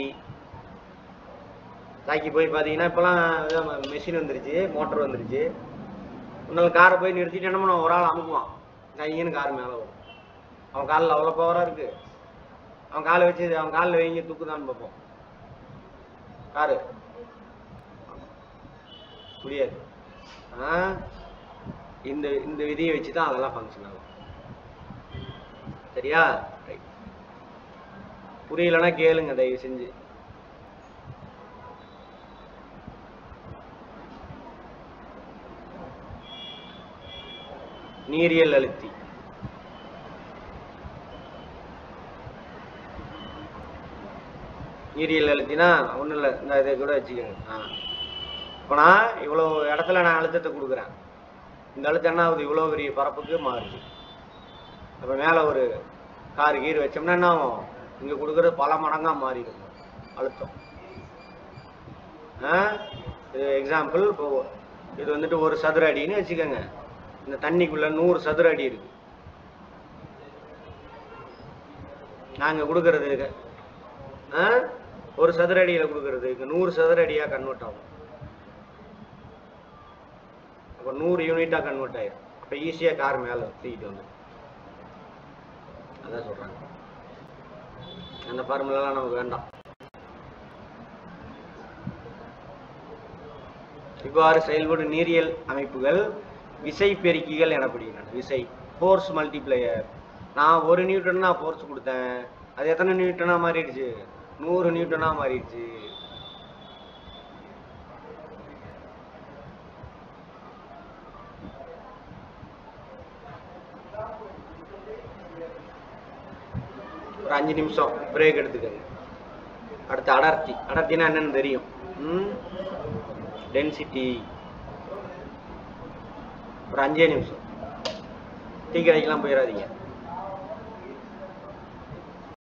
[SPEAKER 1] ஜாக்கி போய் பார்த்தீங்கன்னா இப்போலாம் மெஷின் வந்துருச்சு மோட்டர் வந்துருச்சு முன்னால் காரை போய் நிறுத்திட்டு என்ன பண்ணுவான் ஒரு ஆள் அமுக்குவான் கையின்னு கார் மேலே வரும் அவன் காலில் அவ்வளோ பவராக இருக்கு அவன் காலை வச்சு அவன் காலில் வைங்க தூக்குதான்னு பார்ப்போம் காரு முடியாது ஆ இந்த இந்த விதியை வச்சு தான் அதெல்லாம் ஃபங்க்ஷன் ஆகும் சரியா ரைட் புரியலன்னா கேளுங்க தயவு செஞ்சு நீரியல் அழுத்தி நீரியல் அழுத்தினா ஒன்றும் இல்லை இந்த இதை கூட வச்சுக்கோங்க ஆ இப்போ நான் இவ்வளோ இடத்துல நான் அழுத்தத்தை கொடுக்குறேன் இந்த அழுத்தம் என்ன ஆகுது இவ்வளோ பெரிய பரப்புக்கு மாறுது அப்போ மேலே ஒரு கார் கீர் வச்சோம்னா என்ன ஆகும் இங்கே கொடுக்குறது பல மடங்காக மாறிடும் அழுத்தம் ஆ இது எக்ஸாம்பிள் இப்போ இது வந்துட்டு ஒரு சதுர அடின்னு வச்சுக்கோங்க இந்த தண்ணிக்குள்ள நூறு சதுர அடி இருக்கு நாங்கள் கொடுக்கறது ஆ ஒரு சதுர அடியில் கொடுக்கறது இங்கே நூறு சதுர அடியாக கன்வெர்ட் ஆகும் அப்போ நூறு யூனிட்டாக கன்வெர்ட் ஆயிடும் அப்போ ஈஸியாக கார் மேலே தூக்கிட்டு வந்து அதான் சொல்கிறாங்க அந்த ஃபார்முலாலாம் நமக்கு வேண்டாம் இவ்வாறு செயல்படும் நீரியல் அமைப்புகள் விசை பெருக்கிகள் எனப்படுகின்றன விசை ஃபோர்ஸ் மல்டிப்ளையர் நான் ஒரு நியூட்டன்னா ஃபோர்ஸ் கொடுத்தேன் அது எத்தனை நியூட்டனா மாறிடுச்சு நூறு நியூட்டனா மாறிடுச்சு ஒரு அஞ்சு நிமிஷம் பிரேக் எடுத்துக்கங்க அடுத்த அடுத்து அடர்த்தி அடர்த்தினா என்னன்னு தெரியும் டென்சிட்டி ஒரு அஞ்சே நிமிஷம் டீ கடைக்கெல்லாம் போயிடாதீங்க